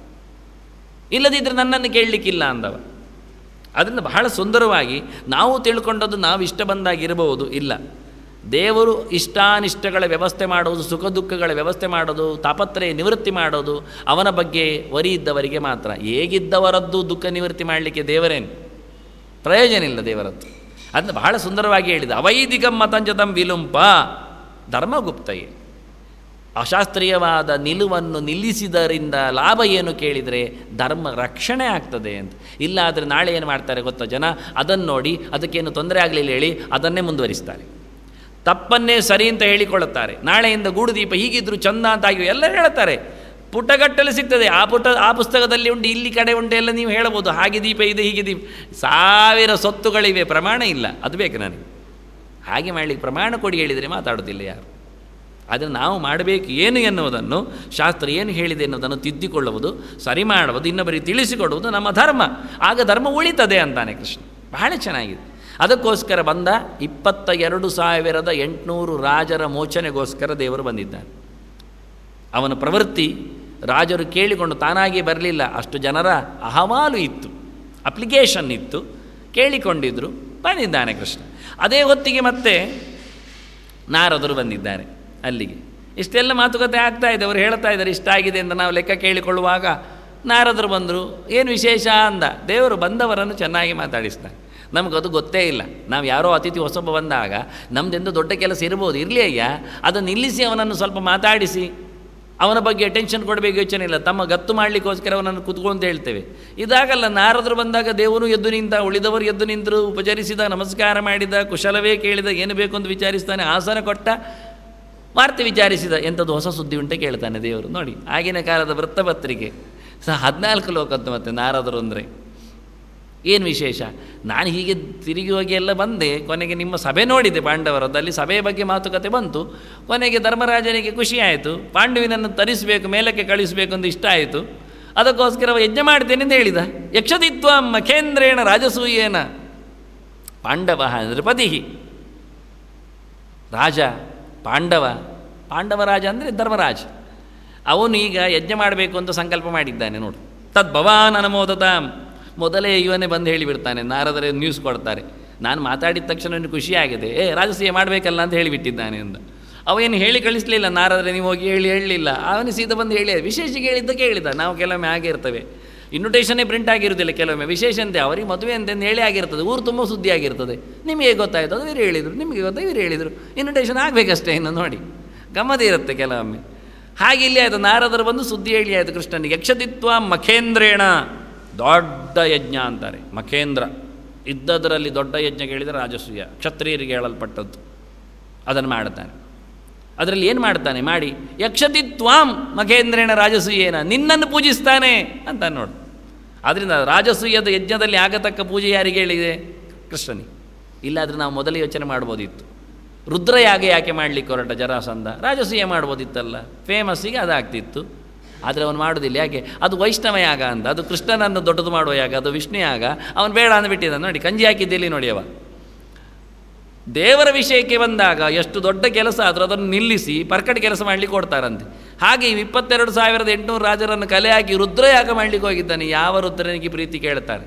ಇಲ್ಲದಿದ್ದರೆ ನನ್ನನ್ನು ಕೇಳಲಿಕ್ಕಿಲ್ಲ ಅಂದವ ಅದರಿಂದ ಬಹಳ ಸುಂದರವಾಗಿ ನಾವು ತಿಳ್ಕೊಂಡದ್ದು ನಾವು ಇಷ್ಟ ಬಂದಾಗಿರಬಹುದು ಇಲ್ಲ ದೇವರು ಇಷ್ಟಾನಿಷ್ಟಗಳ ವ್ಯವಸ್ಥೆ ಮಾಡೋದು ಸುಖ ದುಃಖಗಳ ವ್ಯವಸ್ಥೆ ಮಾಡೋದು ತಾಪತ್ರಯ ನಿವೃತ್ತಿ ಮಾಡೋದು ಅವನ ಬಗ್ಗೆ ವರಿ ಇದ್ದವರಿಗೆ ಮಾತ್ರ ಹೇಗಿದ್ದವರದ್ದು ದುಃಖ ನಿವೃತ್ತಿ ಮಾಡಲಿಕ್ಕೆ ದೇವರೇನು ಪ್ರಯೋಜನ ಇಲ್ಲ ದೇವರದ್ದು ಅದನ್ನು ಬಹಳ ಸುಂದರವಾಗಿ ಹೇಳಿದ ಅವೈದಿಕಂ ಮತಂಜತಂ ವಿಲುಂಪ ಧರ್ಮಗುಪ್ತಯೇ ಅಶಾಸ್ತ್ರೀಯವಾದ ನಿಲುವನ್ನು ನಿಲ್ಲಿಸಿದರಿಂದ ಲಾಭ ಏನು ಕೇಳಿದರೆ ಧರ್ಮ ರಕ್ಷಣೆ ಆಗ್ತದೆ ಅಂತ ಇಲ್ಲಾದರೆ ನಾಳೆ ಏನು ಮಾಡ್ತಾರೆ ಗೊತ್ತಾ ಜನ ಅದನ್ನು ನೋಡಿ ಅದಕ್ಕೇನು ತೊಂದರೆ ಆಗಲಿಲ್ಲ ಹೇಳಿ ಅದನ್ನೇ ಮುಂದುವರಿಸ್ತಾರೆ ತಪ್ಪನ್ನೇ ಸರಿ ಅಂತ ಹೇಳಿಕೊಳ್ಳುತ್ತಾರೆ ನಾಳೆಯಿಂದ ಗೂಡು ದೀಪ ಹೀಗಿದ್ರು ಚಂದ ಅಂತ ಆಗಿ ಎಲ್ಲ ಹೇಳ್ತಾರೆ ಪುಟಗಟ್ಟಲೆ ಸಿಗ್ತದೆ ಆ ಪುಟ ಆ ಪುಸ್ತಕದಲ್ಲಿ ಉಂಟು ಇಲ್ಲಿ ಕಡೆ ಉಂಟು ಎಲ್ಲ ನೀವು ಹೇಳ್ಬೋದು ಹಾಗೆ ದೀಪ ಇದೆ ಹೀಗೆ ದೀಪ ಸಾವಿರ ಸೊತ್ತುಗಳಿವೆ ಪ್ರಮಾಣ ಇಲ್ಲ ಅದು ಬೇಕು ನನಗೆ ಹಾಗೆ ಮಾಡಲಿಕ್ಕೆ ಪ್ರಮಾಣ ಕೊಡಿ ಹೇಳಿದರೆ ಮಾತಾಡೋದಿಲ್ಲ ಯಾರು ಆದರೆ ನಾವು ಮಾಡಬೇಕು ಏನು ಎನ್ನುವುದನ್ನು ಶಾಸ್ತ್ರ ಏನು ಹೇಳಿದೆ ಎನ್ನುವುದನ್ನು ತಿದ್ದಿಕೊಳ್ಳುವುದು ಸರಿ ಮಾಡುವುದು ಇನ್ನೊಬ್ಬರಿಗೆ ತಿಳಿಸಿಕೊಡುವುದು ನಮ್ಮ ಧರ್ಮ ಆಗ ಧರ್ಮ ಉಳಿತದೆ ಅಂತಾನೆ ಕೃಷ್ಣ ಬಹಳ ಚೆನ್ನಾಗಿದೆ ಅದಕ್ಕೋಸ್ಕರ ಬಂದ ಇಪ್ಪತ್ತ ಎರಡು ಸಾವಿರದ ಎಂಟುನೂರು ರಾಜರ ಮೋಚನೆಗೋಸ್ಕರ ದೇವರು ಬಂದಿದ್ದಾನೆ ಅವನ ಪ್ರವೃತ್ತಿ ರಾಜರು ಕೇಳಿಕೊಂಡು ತಾನಾಗಿ ಬರಲಿಲ್ಲ ಅಷ್ಟು ಜನರ ಅಹವಾಲು ಇತ್ತು ಅಪ್ಲಿಕೇಶನ್ ಇತ್ತು ಕೇಳಿಕೊಂಡಿದ್ದರು ಬಂದಿದ್ದಾನೆ ಕೃಷ್ಣ ಅದೇ ಹೊತ್ತಿಗೆ ಮತ್ತೆ ನಾರದರು ಬಂದಿದ್ದಾರೆ ಅಲ್ಲಿಗೆ ಇಷ್ಟೆಲ್ಲ ಮಾತುಕತೆ ಆಗ್ತಾ ಇದೆ ಅವರು ಹೇಳ್ತಾ ಇದ್ದಾರೆ ಇಷ್ಟ ಆಗಿದೆ ಅಂತ ನಾವು ಲೆಕ್ಕ ಕೇಳಿಕೊಳ್ಳುವಾಗ ನಾರದರು ಬಂದರು ಏನು ವಿಶೇಷ ಅಂದ ದೇವರು ಬಂದವರನ್ನು ಚೆನ್ನಾಗಿ ಮಾತಾಡಿಸ್ತಾರೆ ನಮಗದು ಗೊತ್ತೇ ಇಲ್ಲ ನಾವು ಯಾರೋ ಅತಿಥಿ ಹೊಸಬ ಬಂದಾಗ ನಮ್ಮದೆಂದು ದೊಡ್ಡ ಕೆಲಸ ಇರ್ಬೋದು ಇರಲಿ ಅಯ್ಯ ಅದನ್ನು ನಿಲ್ಲಿಸಿ ಅವನನ್ನು ಸ್ವಲ್ಪ ಮಾತಾಡಿಸಿ ಅವನ ಬಗ್ಗೆ ಟೆನ್ಷನ್ ಕೊಡಬೇಕು ಯೋಚನೆ ಇಲ್ಲ ತಮ್ಮ ಗತ್ತು ಮಾಡಲಿಕ್ಕೋಸ್ಕರ ಅವನನ್ನು ಕುತ್ಕೊಂಡು ಹೇಳ್ತೇವೆ ಇದಾಗಲ್ಲ ನಾರದರು ಬಂದಾಗ ದೇವರು ಎದ್ದು ನಿಂತ ಉಳಿದವರು ಎದ್ದು ನಿಂತರು ಉಪಚರಿಸಿದ ನಮಸ್ಕಾರ ಮಾಡಿದ ಕುಶಲವೇ ಕೇಳಿದ ಏನು ಬೇಕು ಅಂತ ವಿಚಾರಿಸ್ತಾನೆ ಆಸನ ಕೊಟ್ಟ ವಾರ್ತೆ ವಿಚಾರಿಸಿದ ಎಂಥದ್ದು ಹೊಸ ಸುದ್ದಿ ಉಂಟೆ ಕೇಳ್ತಾನೆ ದೇವರು ನೋಡಿ ಆಗಿನ ಕಾಲದ ವೃತ್ತಪತ್ರಿಕೆ ಸಹ ಹದಿನಾಲ್ಕು ಲೋಕದ್ದು ಮತ್ತೆ ನಾರದರು ಅಂದರೆ ಏನು ವಿಶೇಷ ನಾನು ಹೀಗೆ ತಿರುಗಿ ಹೋಗಿ ಎಲ್ಲ ಬಂದೆ ಕೊನೆಗೆ ನಿಮ್ಮ ಸಭೆ ನೋಡಿದೆ ಪಾಂಡವರದ್ದು ಅಲ್ಲಿ ಸಭೆಯ ಬಗ್ಗೆ ಮಾತುಕತೆ ಬಂತು ಕೊನೆಗೆ ಧರ್ಮರಾಜನಿಗೆ ಖುಷಿ ಆಯಿತು ಪಾಂಡುವಿನನ್ನು ತರಿಸಬೇಕು ಮೇಲಕ್ಕೆ ಕಳಿಸಬೇಕು ಅಂತ ಇಷ್ಟ ಆಯಿತು ಅದಕ್ಕೋಸ್ಕರ ಅವ ಯಜ್ಞ ಮಾಡ್ತೇನೆ ಅಂತ ಹೇಳಿದ ಯಕ್ಷದಿತ್ವ ಮಖೇಂದ್ರೇಣ ರಾಜಸೂಯೇನ ಪಾಂಡವ ನೃಪತಿ ರಾಜ ಪಾಂಡವ ಪಾಂಡವ ರಾಜ ಅಂದರೆ ಧರ್ಮರಾಜ ಅವನು ಈಗ ಯಜ್ಞ ಮಾಡಬೇಕು ಅಂತ ಸಂಕಲ್ಪ ಮಾಡಿದ್ದಾನೆ ನೋಡು ತದ್ ಭವಾನ್ ಅನಮೋದತಾಂ ಮೊದಲೇ ಇವನೇ ಬಂದು ಹೇಳಿಬಿಡ್ತಾನೆ ನಾರದರೆ ನ್ಯೂಸ್ ಕೊಡ್ತಾರೆ ನಾನು ಮಾತಾಡಿದ ತಕ್ಷಣ ಅವನಿಗೆ ಖುಷಿಯಾಗಿದೆ ಏ ರಾಜಸೂಯ ಮಾಡಬೇಕಲ್ಲ ಅಂತ ಹೇಳಿಬಿಟ್ಟಿದ್ದಾನೆ ಅಂತ ಅವೇನು ಹೇಳಿ ಕಳಿಸ್ಲಿಲ್ಲ ನಾರದರೆ ನೀವು ಹೋಗಿ ಹೇಳಿ ಹೇಳಲಿಲ್ಲ ಅವನು ಸೀದಾ ಬಂದು ಹೇಳಿ ವಿಶೇಷಕ್ಕೆ ಹೇಳಿದ್ದಕ್ಕೆ ಹೇಳಿದ ನಾವು ಕೆಲವೊಮ್ಮೆ ಹಾಗೆ ಇರ್ತೇವೆ ಇನ್ವಿಟೇಷನ್ನೇ ಪ್ರಿಂಟ್ ಆಗಿರುವುದಿಲ್ಲ ಕೆಲವೊಮ್ಮೆ ವಿಶೇಷ ಅಂತೆ ಅವರಿಗೆ ಮದುವೆ ಅಂತಂದು ಹೇಳಿ ಆಗಿರ್ತದೆ ಊರು ತುಂಬ ಸುದ್ದಿ ಆಗಿರ್ತದೆ ನಿಮಗೆ ಗೊತ್ತಾಯಿತು ಅದು ಇವರು ಹೇಳಿದರು ನಿಮಗೆ ಗೊತ್ತಾ ಇವರು ಹೇಳಿದರು ಇನ್ವಿಟೇಷನ್ ಆಗಬೇಕಷ್ಟೇ ಇನ್ನು ನೋಡಿ ಗಮ್ಮದೇ ಇರುತ್ತೆ ಕೆಲವೊಮ್ಮೆ ಹಾಗೆ ಇಲ್ಲಿ ಆಯಿತು ನಾರದರು ಬಂದು ಸುದ್ದಿ ಹೇಳಿ ಆಯಿತು ಕೃಷ್ಣನಿಗೆ ಯಕ್ಷದಿತ್ವ ಮಖೇಂದ್ರೇಣ ದೊಡ್ಡ ಯಜ್ಞ ಅಂತಾರೆ ಮಖೇಂದ್ರ ಇದ್ದದರಲ್ಲಿ ದೊಡ್ಡ ಯಜ್ಞ ಕೇಳಿದರೆ ರಾಜಸೂಯ ಕ್ಷತ್ರಿಯರಿಗೆ ಹೇಳಲ್ಪಟ್ಟದ್ದು ಅದನ್ನು ಮಾಡ್ತಾನೆ ಅದರಲ್ಲಿ ಏನು ಮಾಡ್ತಾನೆ ಮಾಡಿ ಯಕ್ಷತಿತ್ವಾಂ ಮಖೇಂದ್ರೇಣ ರಾಜಸೂಯೇನ ನಿನ್ನನ್ನು ಪೂಜಿಸ್ತಾನೆ ಅಂತ ನೋಡು ಆದ್ದರಿಂದ ರಾಜಸೂಯದ ಯಜ್ಞದಲ್ಲಿ ಆಗತಕ್ಕ ಪೂಜೆ ಯಾರಿಗೆ ಹೇಳಿದೆ ಕೃಷ್ಣನಿಗೆ ಇಲ್ಲಾದರೆ ನಾವು ಮೊದಲೇ ಯೋಚನೆ ಮಾಡ್ಬೋದಿತ್ತು ರುದ್ರಯಾಗ ಯಾಕೆ ಮಾಡಲಿಕ್ಕೆ ಹೊರಟ ಜರಾಸಂಧ ರಾಜಸೂಯ ಮಾಡ್ಬೋದಿತ್ತಲ್ಲ ಫೇಮಸ್ಸಿಗೆ ಅದಾಗ್ತಿತ್ತು ಆದರೆ ಅವನು ಮಾಡೋದಿಲ್ಲ ಯಾಕೆ ಅದು ವೈಷ್ಣವ ಯಾಗ ಅಂತ ಅದು ಕೃಷ್ಣನನ್ನು ದೊಡ್ಡದು ಮಾಡುವ ಯಾಗ ಅದು ವಿಷ್ಣು ಯಾಗ ಅವನು ಬೇಡ ಅಂದ್ಬಿಟ್ಟಿದ್ದ ನೋಡಿ ಕಂಜಿ ಹಾಕಿದ್ದಲ್ಲಿ ನೋಡಿ ಅವ ದೇವರ ವಿಷಯಕ್ಕೆ ಬಂದಾಗ ಎಷ್ಟು ದೊಡ್ಡ ಕೆಲಸ ಆದರೂ ಅದನ್ನು ನಿಲ್ಲಿಸಿ ಪರ್ಕಟ್ ಕೆಲಸ ಮಾಡಲಿಕ್ಕೆ ಕೊಡ್ತಾರಂತೆ ಹಾಗೆ ಈ ಇಪ್ಪತ್ತೆರಡು ಸಾವಿರದ ಎಂಟುನೂರು ರಾಜರನ್ನು ಕಲೆ ಹಾಕಿ ರುದ್ರಯಾಗ ಮಾಡಲಿಕ್ಕೆ ಹೋಗಿದ್ದಾನೆ ಯಾವ ರುದ್ರನಿಗೆ ಪ್ರೀತಿ ಕೇಳ್ತಾರೆ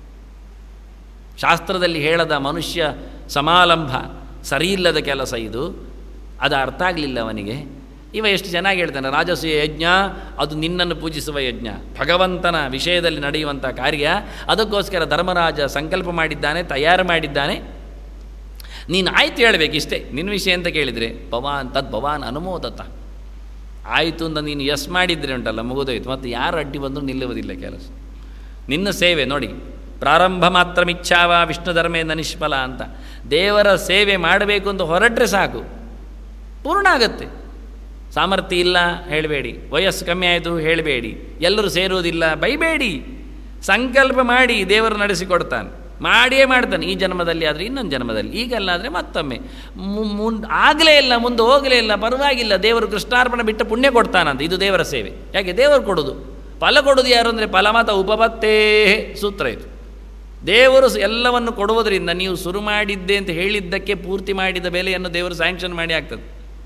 ಶಾಸ್ತ್ರದಲ್ಲಿ ಹೇಳದ ಮನುಷ್ಯ ಸಮಾರಂಭ ಸರಿಯಿಲ್ಲದ ಕೆಲಸ ಇದು ಅದು ಅರ್ಥ ಆಗಲಿಲ್ಲ ಅವನಿಗೆ ಇವ ಎಷ್ಟು ಚೆನ್ನಾಗಿ ಹೇಳ್ತಾನೆ ರಾಜಸೂಯ ಯಜ್ಞ ಅದು ನಿನ್ನನ್ನು ಪೂಜಿಸುವ ಯಜ್ಞ ಭಗವಂತನ ವಿಷಯದಲ್ಲಿ ನಡೆಯುವಂಥ ಕಾರ್ಯ ಅದಕ್ಕೋಸ್ಕರ ಧರ್ಮರಾಜ ಸಂಕಲ್ಪ ಮಾಡಿದ್ದಾನೆ ತಯಾರು ಮಾಡಿದ್ದಾನೆ ನೀನು ಆಯ್ತು ಹೇಳಬೇಕು ಇಷ್ಟೇ ನಿನ್ನ ವಿಷಯ ಅಂತ ಕೇಳಿದರೆ ಭವಾನ್ ತದ್ ಭವಾನ್ ಅನುಮೋದತ ಆಯಿತು ಅಂತ ನೀನು ಎಸ್ ಮಾಡಿದ್ರೆ ಉಂಟಲ್ಲ ಮುಗಿದೋಯ್ತು ಮತ್ತು ಯಾರು ಅಡ್ಡಿ ಬಂದರೂ ನಿಲ್ಲುವುದಿಲ್ಲ ಕೆಲಸ ನಿನ್ನ ಸೇವೆ ನೋಡಿ ಪ್ರಾರಂಭ ಮಾತ್ರ ಮಿಚ್ಛಾವ ವಿಷ್ಣು ಧರ್ಮೇಂದ ನಿಷ್ಫಲ ಅಂತ ದೇವರ ಸೇವೆ ಮಾಡಬೇಕು ಅಂತ ಹೊರಟ್ರೆ ಸಾಕು ಪೂರ್ಣ ಆಗತ್ತೆ ಸಾಮರ್ಥ್ಯ ಇಲ್ಲ ಹೇಳಬೇಡಿ ವಯಸ್ಸು ಕಮ್ಮಿ ಆಯಿತು ಹೇಳಬೇಡಿ ಎಲ್ಲರೂ ಸೇರುವುದಿಲ್ಲ ಬೈಬೇಡಿ ಸಂಕಲ್ಪ ಮಾಡಿ ದೇವರು ನಡೆಸಿಕೊಡ್ತಾನೆ ಮಾಡಿಯೇ ಮಾಡ್ತಾನೆ ಈ ಜನ್ಮದಲ್ಲಿ ಆದರೆ ಇನ್ನೊಂದು ಜನ್ಮದಲ್ಲಿ ಈಗಲ್ಲ ಆದರೆ ಮತ್ತೊಮ್ಮೆ ಮುಂದೆ ಆಗಲೇ ಇಲ್ಲ ಮುಂದೆ ಹೋಗಲೇ ಇಲ್ಲ ಪರವಾಗಿಲ್ಲ ದೇವರು ಕೃಷ್ಣಾರ್ಪಣೆ ಬಿಟ್ಟು ಪುಣ್ಯ ಕೊಡ್ತಾನಂತ ಇದು ದೇವರ ಸೇವೆ ಯಾಕೆ ದೇವರು ಕೊಡೋದು ಫಲ ಕೊಡೋದು ಯಾರು ಅಂದರೆ ಫಲಮತ ಉಪಪತ್ತೇ ಸೂತ್ರ ಇದು ದೇವರು ಎಲ್ಲವನ್ನು ಕೊಡುವುದರಿಂದ ನೀವು ಶುರು ಮಾಡಿದ್ದೆ ಅಂತ ಹೇಳಿದ್ದಕ್ಕೆ ಪೂರ್ತಿ ಮಾಡಿದ ಬೆಲೆಯನ್ನು ದೇವರು ಸ್ಯಾಂಕ್ಷನ್ ಮಾಡಿ ಆಗ್ತದೆ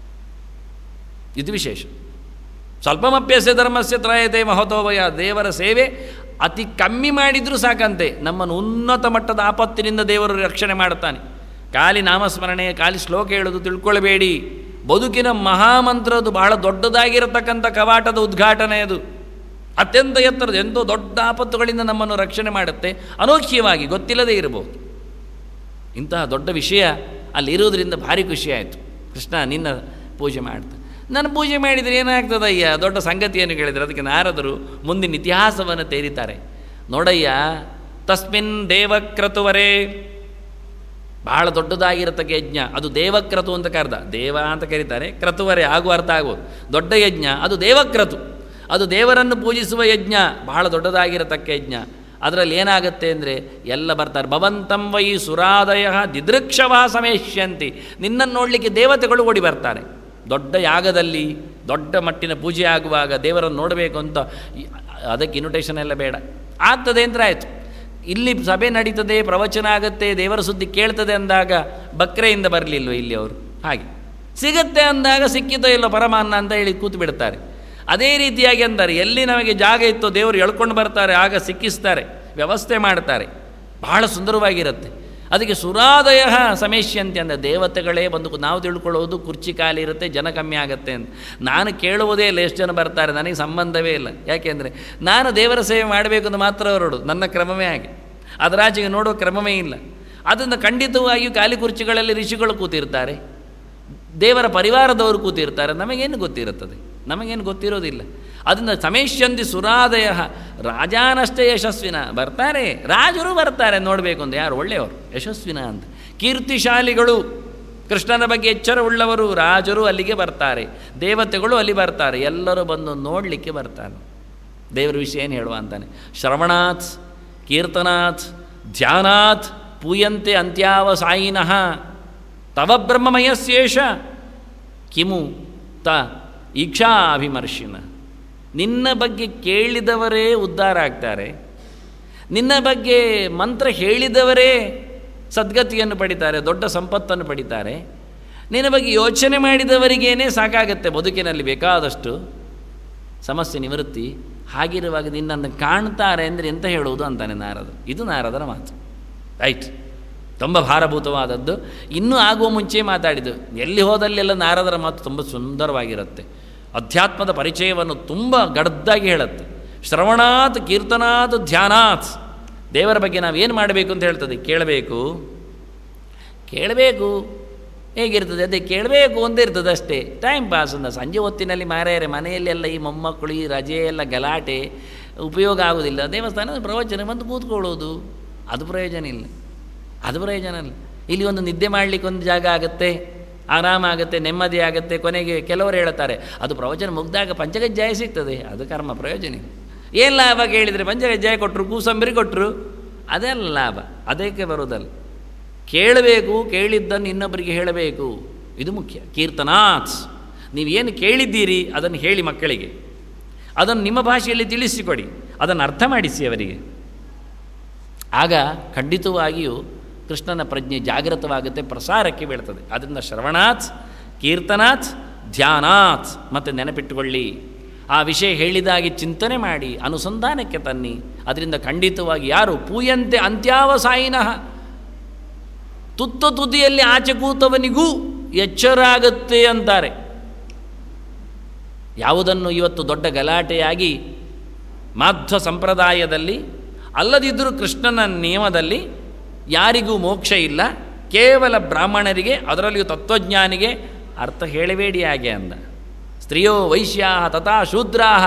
ಇದು ವಿಶೇಷ ಸ್ವಲ್ಪಮಪ್ಯಸ್ಯ ಧರ್ಮಸ್ಯ ತ್ರಯತೆ ಮಹತೋಭಯ ದೇವರ ಸೇವೆ ಅತಿ ಕಮ್ಮಿ ಮಾಡಿದರೂ ಸಾಕಂತೆ ನಮ್ಮನ್ನು ಉನ್ನತ ಮಟ್ಟದ ಆಪತ್ತಿನಿಂದ ದೇವರು ರಕ್ಷಣೆ ಮಾಡುತ್ತಾನೆ ಖಾಲಿ ನಾಮಸ್ಮರಣೆ ಖಾಲಿ ಶ್ಲೋಕ ಹೇಳೋದು ತಿಳ್ಕೊಳ್ಬೇಡಿ ಬದುಕಿನ ಮಹಾಮಂತ್ರದ್ದು ಬಹಳ ದೊಡ್ಡದಾಗಿರತಕ್ಕಂಥ ಕವಾಟದ ಉದ್ಘಾಟನೆ ಅದು ಅತ್ಯಂತ ಎತ್ತರದ ಎಂತೋ ದೊಡ್ಡ ಆಪತ್ತುಗಳಿಂದ ನಮ್ಮನ್ನು ರಕ್ಷಣೆ ಮಾಡುತ್ತೆ ಅನೋಖ್ಯವಾಗಿ ಗೊತ್ತಿಲ್ಲದೇ ಇರಬಹುದು ಇಂತಹ ದೊಡ್ಡ ವಿಷಯ ಅಲ್ಲಿರುವುದರಿಂದ ಭಾರಿ ಖುಷಿಯಾಯಿತು ಕೃಷ್ಣ ನಿನ್ನ ಪೂಜೆ ಮಾಡ್ತಾ ನಾನು ಪೂಜೆ ಮಾಡಿದರೆ ಏನಾಗ್ತದಯ್ಯ ದೊಡ್ಡ ಸಂಗತಿಯನ್ನು ಕೇಳಿದರೆ ಅದಕ್ಕೆ ನಾರದರು ಮುಂದಿನ ಇತಿಹಾಸವನ್ನು ತೇರಿತಾರೆ ನೋಡಯ್ಯ ತಸ್ಮಿನ್ ದೇವಕ್ರತುವರೇ ಬಹಳ ದೊಡ್ಡದಾಗಿರತಕ್ಕ ಯಜ್ಞ ಅದು ದೇವಕ್ರತು ಅಂತ ಕರೆದ ದೇವ ಅಂತ ಕರೀತಾರೆ ಕ್ರತುವರೆ ಆಗುವ ಅರ್ಥ ಆಗುವುದು ದೊಡ್ಡ ಯಜ್ಞ ಅದು ದೇವಕ್ರತು ಅದು ದೇವರನ್ನು ಪೂಜಿಸುವ ಯಜ್ಞ ಬಹಳ ದೊಡ್ಡದಾಗಿರತಕ್ಕ ಯಜ್ಞ ಅದರಲ್ಲಿ ಏನಾಗುತ್ತೆ ಅಂದರೆ ಎಲ್ಲ ಬರ್ತಾರೆ ಭವಂತಂ ವೈ ಸುರಾದಯ ದಿದೃಕ್ಷವ ಸಮೇಷ್ಯಂತಿ ನಿನ್ನನ್ನು ನೋಡಲಿಕ್ಕೆ ದೇವತೆಗಳು ಓಡಿ ಬರ್ತಾರೆ ದೊಡ್ಡ ಯಾಗದಲ್ಲಿ ದೊಡ್ಡ ಮಟ್ಟಿನ ಪೂಜೆ ಆಗುವಾಗ ದೇವರನ್ನು ನೋಡಬೇಕು ಅಂತ ಅದಕ್ಕೆ ಇನ್ವಿಟೇಷನ್ ಎಲ್ಲ ಬೇಡ ಆಗ್ತದೆ ಅಂದರೆ ಆಯಿತು ಇಲ್ಲಿ ಸಭೆ ನಡೀತದೆ ಪ್ರವಚನ ಆಗುತ್ತೆ ದೇವರ ಸುದ್ದಿ ಕೇಳ್ತದೆ ಅಂದಾಗ ಬಕ್ರೆಯಿಂದ ಬರಲಿಲ್ವ ಇಲ್ಲಿ ಅವರು ಹಾಗೆ ಸಿಗುತ್ತೆ ಅಂದಾಗ ಸಿಕ್ಕಿತೋ ಇಲ್ಲೋ ಪರಮಾನ್ನ ಅಂತ ಹೇಳಿ ಕೂತು ಬಿಡ್ತಾರೆ ಅದೇ ರೀತಿಯಾಗಿ ಅಂತಾರೆ ಎಲ್ಲಿ ನಮಗೆ ಜಾಗ ಇತ್ತೋ ದೇವರು ಎಳ್ಕೊಂಡು ಬರ್ತಾರೆ ಆಗ ಸಿಕ್ಕಿಸ್ತಾರೆ ವ್ಯವಸ್ಥೆ ಮಾಡ್ತಾರೆ ಬಹಳ ಸುಂದರವಾಗಿರುತ್ತೆ ಅದಕ್ಕೆ ಸುರಾದಯ ಸಮೇಶ್ಯಂತೆ ಅಂದರೆ ದೇವತೆಗಳೇ ಬಂದು ನಾವು ತಿಳ್ಕೊಳ್ಳೋದು ಕುರ್ಚಿ ಖಾಲಿ ಇರುತ್ತೆ ಜನ ಕಮ್ಮಿ ಆಗುತ್ತೆ ಅಂತ ನಾನು ಕೇಳುವುದೇ ಇಲ್ಲ ಎಷ್ಟು ಜನ ಬರ್ತಾರೆ ನನಗೆ ಸಂಬಂಧವೇ ಇಲ್ಲ ಯಾಕೆಂದರೆ ನಾನು ದೇವರ ಸೇವೆ ಮಾಡಬೇಕು ಅಂತ ಮಾತ್ರ ಹೊರಡು ನನ್ನ ಕ್ರಮವೇ ಹಾಗೆ ಅದರಾಚೆಗೆ ನೋಡೋ ಕ್ರಮವೇ ಇಲ್ಲ ಅದನ್ನು ಖಂಡಿತವಾಗಿಯೂ ಖಾಲಿ ಕುರ್ಚಿಗಳಲ್ಲಿ ಋಷಿಗಳು ಕೂತಿರ್ತಾರೆ ದೇವರ ಪರಿವಾರದವರು ಕೂತಿರ್ತಾರೆ ನಮಗೇನು ಗೊತ್ತಿರುತ್ತದೆ ನಮಗೇನು ಗೊತ್ತಿರೋದಿಲ್ಲ ಅದರಿಂದ ಸಮೇಶ್ಯಂತಿ ಸುರಾದಯ ರಾಜಾನಷ್ಟೇ ಯಶಸ್ವಿನ ಬರ್ತಾರೆ ರಾಜರು ಬರ್ತಾರೆ ನೋಡಬೇಕು ಅಂತ ಯಾರು ಒಳ್ಳೆಯವರು ಯಶಸ್ವಿನ ಅಂತ ಕೀರ್ತಿಶಾಲಿಗಳು ಕೃಷ್ಣನ ಬಗ್ಗೆ ಎಚ್ಚರವುಳ್ಳವರು ರಾಜರು ಅಲ್ಲಿಗೆ ಬರ್ತಾರೆ ದೇವತೆಗಳು ಅಲ್ಲಿ ಬರ್ತಾರೆ ಎಲ್ಲರೂ ಬಂದು ನೋಡಲಿಕ್ಕೆ ಬರ್ತಾರೆ ದೇವರ ವಿಷಯ ಏನು ಹೇಳುವ ಅಂತಾನೆ ಶ್ರವಣಾತ್ ಕೀರ್ತನಾತ್ ಧ್ಯಾನಾತ್ ಪೂಯಂತೆ ಅಂತ್ಯಾವಸಾಯಿನಃ ತವ ಬ್ರಹ್ಮಮಯಸ್ಯೇಷ ಕಿಮು ತ ಈಕ್ಷಾಭಿಮರ್ಶಿನ ನಿನ್ನ ಬಗ್ಗೆ ಕೇಳಿದವರೇ ಉದ್ಧಾರ ಆಗ್ತಾರೆ ನಿನ್ನ ಬಗ್ಗೆ ಮಂತ್ರ ಹೇಳಿದವರೇ ಸದ್ಗತಿಯನ್ನು ಪಡಿತಾರೆ ದೊಡ್ಡ ಸಂಪತ್ತನ್ನು ಪಡಿತಾರೆ ನಿನ್ನ ಬಗ್ಗೆ ಯೋಚನೆ ಮಾಡಿದವರಿಗೇನೆ ಸಾಕಾಗತ್ತೆ ಬದುಕಿನಲ್ಲಿ ಬೇಕಾದಷ್ಟು ಸಮಸ್ಯೆ ನಿವೃತ್ತಿ ಹಾಗಿರುವಾಗ ನಿನ್ನನ್ನು ಕಾಣ್ತಾರೆ ಅಂದರೆ ಎಂತ ಹೇಳುವುದು ಅಂತಾನೆ ನಾರದ ಇದು ನಾರದರ ಮಾತು ರೈಟ್ ತುಂಬ ಭಾರಭೂತವಾದದ್ದು ಇನ್ನೂ ಆಗುವ ಮುಂಚೆ ಮಾತಾಡಿದ್ದು ಎಲ್ಲಿ ಹೋದಲ್ಲೆಲ್ಲ ನಾರದರ ಮಾತು ತುಂಬ ಸುಂದರವಾಗಿರುತ್ತೆ ಅಧ್ಯಾತ್ಮದ ಪರಿಚಯವನ್ನು ತುಂಬ ಗಡ್ದಾಗಿ ಹೇಳುತ್ತೆ ಶ್ರವಣಾತ್ ಕೀರ್ತನಾತ್ ಧ್ಯಾನಾತ್ ದೇವರ ಬಗ್ಗೆ ನಾವು ಏನು ಮಾಡಬೇಕು ಅಂತ ಹೇಳ್ತದೆ ಕೇಳಬೇಕು ಕೇಳಬೇಕು ಹೇಗಿರ್ತದೆ ಅದೇ ಕೇಳಬೇಕು ಅಂತ ಇರ್ತದೆ ಅಷ್ಟೇ ಟೈಮ್ ಪಾಸ್ ಅಂತ ಸಂಜೆ ಹೊತ್ತಿನಲ್ಲಿ ಮಾರಾಯರೆ ಮನೆಯಲ್ಲೆಲ್ಲ ಈ ಮೊಮ್ಮಕ್ಕಳು ಈ ರಜೆ ಎಲ್ಲ ಗಲಾಟೆ ಉಪಯೋಗ ಆಗೋದಿಲ್ಲ ದೇವಸ್ಥಾನದ ಪ್ರವಚನ ಬಂದು ಕೂತ್ಕೊಳ್ಳೋದು ಅದು ಪ್ರಯೋಜನ ಇಲ್ಲ ಅದು ಪ್ರಯೋಜನ ಇಲ್ಲ ಇಲ್ಲಿ ಒಂದು ನಿದ್ದೆ ಮಾಡಲಿಕ್ಕೆ ಒಂದು ಜಾಗ ಆಗುತ್ತೆ ಆರಾಮ ಆಗುತ್ತೆ ನೆಮ್ಮದಿ ಆಗುತ್ತೆ ಕೊನೆಗೆ ಕೆಲವರು ಹೇಳ್ತಾರೆ ಅದು ಪ್ರವಚನ ಮುಗ್ದಾಗ ಪಂಚಗಜ್ಜಾಯ ಸಿಗ್ತದೆ ಅದು ಕರ್ಮ ಪ್ರಯೋಜನ ಇಲ್ಲ ಏನು ಲಾಭ ಕೇಳಿದರೆ ಪಂಚಗಜ್ಜಾಯ ಕೊಟ್ಟರು ಕೂಸಂಬರಿ ಕೊಟ್ಟರು ಅದೆಲ್ಲ ಲಾಭ ಅದಕ್ಕೆ ಬರೋದಲ್ಲ ಕೇಳಬೇಕು ಕೇಳಿದ್ದನ್ನು ಇನ್ನೊಬ್ಬರಿಗೆ ಹೇಳಬೇಕು ಇದು ಮುಖ್ಯ ಕೀರ್ತನಾಥ್ ನೀವೇನು ಕೇಳಿದ್ದೀರಿ ಅದನ್ನು ಹೇಳಿ ಮಕ್ಕಳಿಗೆ ಅದನ್ನು ನಿಮ್ಮ ಭಾಷೆಯಲ್ಲಿ ತಿಳಿಸಿಕೊಡಿ ಅದನ್ನು ಅರ್ಥ ಮಾಡಿಸಿ ಅವರಿಗೆ ಆಗ ಖಂಡಿತವಾಗಿಯೂ ಕೃಷ್ಣನ ಪ್ರಜ್ಞೆ ಜಾಗೃತವಾಗುತ್ತೆ ಪ್ರಸಾರಕ್ಕೆ ಬೀಳ್ತದೆ ಅದರಿಂದ ಶ್ರವಣಾತ್ ಕೀರ್ತನಾತ್ ಧ್ಯಾನಾತ್ ಮತ್ತು ನೆನಪಿಟ್ಟುಕೊಳ್ಳಿ ಆ ವಿಷಯ ಹೇಳಿದಾಗಿ ಚಿಂತನೆ ಮಾಡಿ ಅನುಸಂಧಾನಕ್ಕೆ ತನ್ನಿ ಅದರಿಂದ ಖಂಡಿತವಾಗಿ ಯಾರು ಪೂಯಂತೆ ಅಂತ್ಯಾವಸಾಯಿನಃ ತುತ್ತ ತುದಿಯಲ್ಲಿ ಆಚೆ ಕೂತವನಿಗೂ ಎಚ್ಚರ ಆಗುತ್ತೆ ಅಂತಾರೆ ಯಾವುದನ್ನು ಇವತ್ತು ದೊಡ್ಡ ಗಲಾಟೆಯಾಗಿ ಮಾಧ್ವ ಸಂಪ್ರದಾಯದಲ್ಲಿ ಅಲ್ಲದಿದ್ದರೂ ಕೃಷ್ಣನ ನಿಯಮದಲ್ಲಿ ಯಾರಿಗೂ ಮೋಕ್ಷ ಇಲ್ಲ ಕೇವಲ ಬ್ರಾಹ್ಮಣರಿಗೆ ಅದರಲ್ಲಿಯೂ ತತ್ವಜ್ಞಾನಿಗೆ ಅರ್ಥ ಹೇಳಬೇಡಿ ಹಾಗೆ ಅಂದ ಸ್ತ್ರೀಯೋ ವೈಶ್ಯಾ ತಥಾ ಶೂದ್ರಾಹ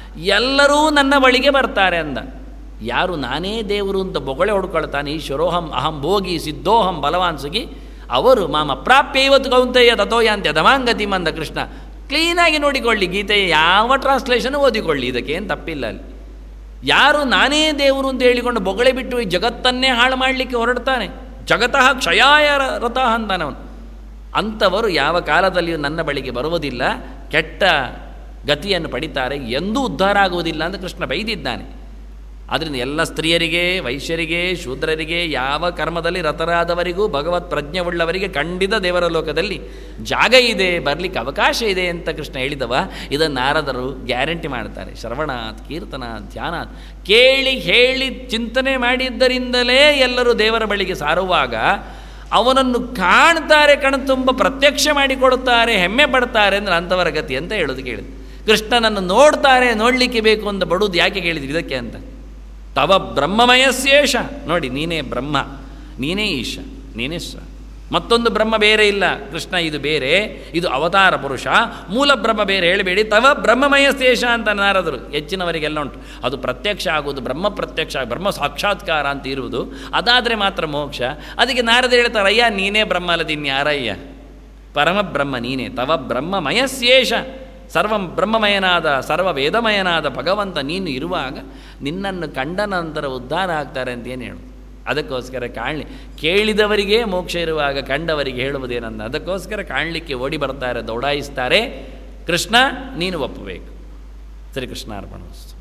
ಎಲ್ಲರೂ ನನ್ನ ಬಳಿಗೆ ಬರ್ತಾರೆ ಅಂದ ಯಾರು ನಾನೇ ದೇವರು ಅಂತ ಬೊಗಳೆ ಹೊಡ್ಕೊಳ್ತಾನೆ ಈಶ್ವರೋಹಂ ಅಹಂ ಭೋಗಿ ಸಿದ್ಧೋಹಂ ಬಲವಾನ್ ಸುಗಿ ಅವರು ಮಾಮ ಪ್ರಾಪ್ಯ ಇವತ್ತು ಕೌಂತೆಯ ತಥೋಯಾಂತ್ಯ ದಮಾಂಗತಿ ಮಂದ ಕೃಷ್ಣ ಕ್ಲೀನಾಗಿ ನೋಡಿಕೊಳ್ಳಿ ಗೀತೆಯ ಯಾವ ಟ್ರಾನ್ಸ್ಲೇಷನ್ ಓದಿಕೊಳ್ಳಿ ಇದಕ್ಕೆ ಏನು ತಪ್ಪಿಲ್ಲ ಅಲ್ಲಿ ಯಾರು ನಾನೇ ದೇವರು ಅಂತ ಹೇಳಿಕೊಂಡು ಬೊಗಳೆ ಬಿಟ್ಟು ಈ ಜಗತ್ತನ್ನೇ ಹಾಳು ಮಾಡಲಿಕ್ಕೆ ಹೊರಡ್ತಾನೆ ಜಗತಃ ಕ್ಷಯಾಯ ರಥ ಅಂತಾನೆ ಅವನು ಅಂಥವರು ಯಾವ ಕಾಲದಲ್ಲಿಯೂ ನನ್ನ ಬಳಿಗೆ ಬರುವುದಿಲ್ಲ ಕೆಟ್ಟ ಗತಿಯನ್ನು ಪಡಿತಾರೆ ಎಂದೂ ಉದ್ಧಾರ ಆಗುವುದಿಲ್ಲ ಅಂತ ಕೃಷ್ಣ ಬೈದಿದ್ದಾನೆ ಆದ್ದರಿಂದ ಎಲ್ಲ ಸ್ತ್ರೀಯರಿಗೆ ವೈಶ್ಯರಿಗೆ ಶೂದ್ರರಿಗೆ ಯಾವ ಕರ್ಮದಲ್ಲಿ ರತರಾದವರಿಗೂ ಭಗವತ್ ಪ್ರಜ್ಞೆವುಳ್ಳವರಿಗೆ ಖಂಡಿತ ದೇವರ ಲೋಕದಲ್ಲಿ ಜಾಗ ಇದೆ ಬರಲಿಕ್ಕೆ ಅವಕಾಶ ಇದೆ ಅಂತ ಕೃಷ್ಣ ಹೇಳಿದವ ಇದನ್ನು ನಾರದರು ಗ್ಯಾರಂಟಿ ಮಾಡ್ತಾರೆ ಶ್ರವಣಾತ್ ಕೀರ್ತನ ಧ್ಯಾನ ಕೇಳಿ ಹೇಳಿ ಚಿಂತನೆ ಮಾಡಿದ್ದರಿಂದಲೇ ಎಲ್ಲರೂ ದೇವರ ಬಳಿಗೆ ಸಾರುವಾಗ ಅವನನ್ನು ಕಾಣ್ತಾರೆ ಕಣ್ತುಂಬ ಪ್ರತ್ಯಕ್ಷ ಮಾಡಿಕೊಡುತ್ತಾರೆ ಹೆಮ್ಮೆ ಪಡ್ತಾರೆ ಅಂದರೆ ಅಂಥವರ ಗತಿ ಅಂತ ಹೇಳೋದು ಕೇಳಿದ್ರು ಕೃಷ್ಣನನ್ನು ನೋಡ್ತಾರೆ ನೋಡಲಿಕ್ಕೆ ಬೇಕು ಅಂತ ಬಡುದು ಯಾಕೆ ಕೇಳಿದ್ರು ಇದಕ್ಕೆ ಅಂತ ತವ ಬ್ರಹ್ಮಮಯಸ್ಯೇಷ ನೋಡಿ ನೀನೇ ಬ್ರಹ್ಮ ನೀನೇ ಈಶ ನೀನೇ ಸ ಮತ್ತೊಂದು ಬ್ರಹ್ಮ ಬೇರೆ ಇಲ್ಲ ಕೃಷ್ಣ ಇದು ಬೇರೆ ಇದು ಅವತಾರ ಪುರುಷ ಮೂಲ ಬ್ರಹ್ಮ ಬೇರೆ ಹೇಳಬೇಡಿ ತವ ಬ್ರಹ್ಮಮಯಸ್ಯೇಷ ಅಂತ ನಾರದರು ಹೆಚ್ಚಿನವರಿಗೆಲ್ಲ ಉಂಟು ಅದು ಪ್ರತ್ಯಕ್ಷ ಆಗುವುದು ಬ್ರಹ್ಮ ಪ್ರತ್ಯಕ್ಷ ಬ್ರಹ್ಮ ಸಾಕ್ಷಾತ್ಕಾರ ಅಂತ ಇರುವುದು ಅದಾದರೆ ಮಾತ್ರ ಮೋಕ್ಷ ಅದಕ್ಕೆ ನಾರದ ಹೇಳ್ತಾರೆ ಅಯ್ಯ ನೀನೇ ಬ್ರಹ್ಮ ಅಲ್ಲದಿನ್ಯಾರಯ್ಯ ಪರಮ ಬ್ರಹ್ಮ ನೀನೇ ತವ ಬ್ರಹ್ಮಮಯಸ್ಯೇಷ ಸರ್ವ ಬ್ರಹ್ಮಮಯನಾದ ಸರ್ವ ವೇದಮಯನಾದ ಭಗವಂತ ನೀನು ಇರುವಾಗ ನಿನ್ನನ್ನು ಕಂಡ ನಂತರ ಉದ್ಧಾರ ಆಗ್ತಾರೆ ಅಂತ ಏನು ಹೇಳು ಅದಕ್ಕೋಸ್ಕರ ಕಾಣಲಿ ಕೇಳಿದವರಿಗೆ ಮೋಕ್ಷ ಇರುವಾಗ ಕಂಡವರಿಗೆ ಹೇಳುವುದೇನನ್ನ ಅದಕ್ಕೋಸ್ಕರ ಕಾಣಲಿಕ್ಕೆ ಓಡಿ ಬರ್ತಾರೆ ದೌಡಾಯಿಸ್ತಾರೆ ಕೃಷ್ಣ ನೀನು ಒಪ್ಪಬೇಕು ಶ್ರೀಕೃಷ್ಣ ಅರ್ಪಣ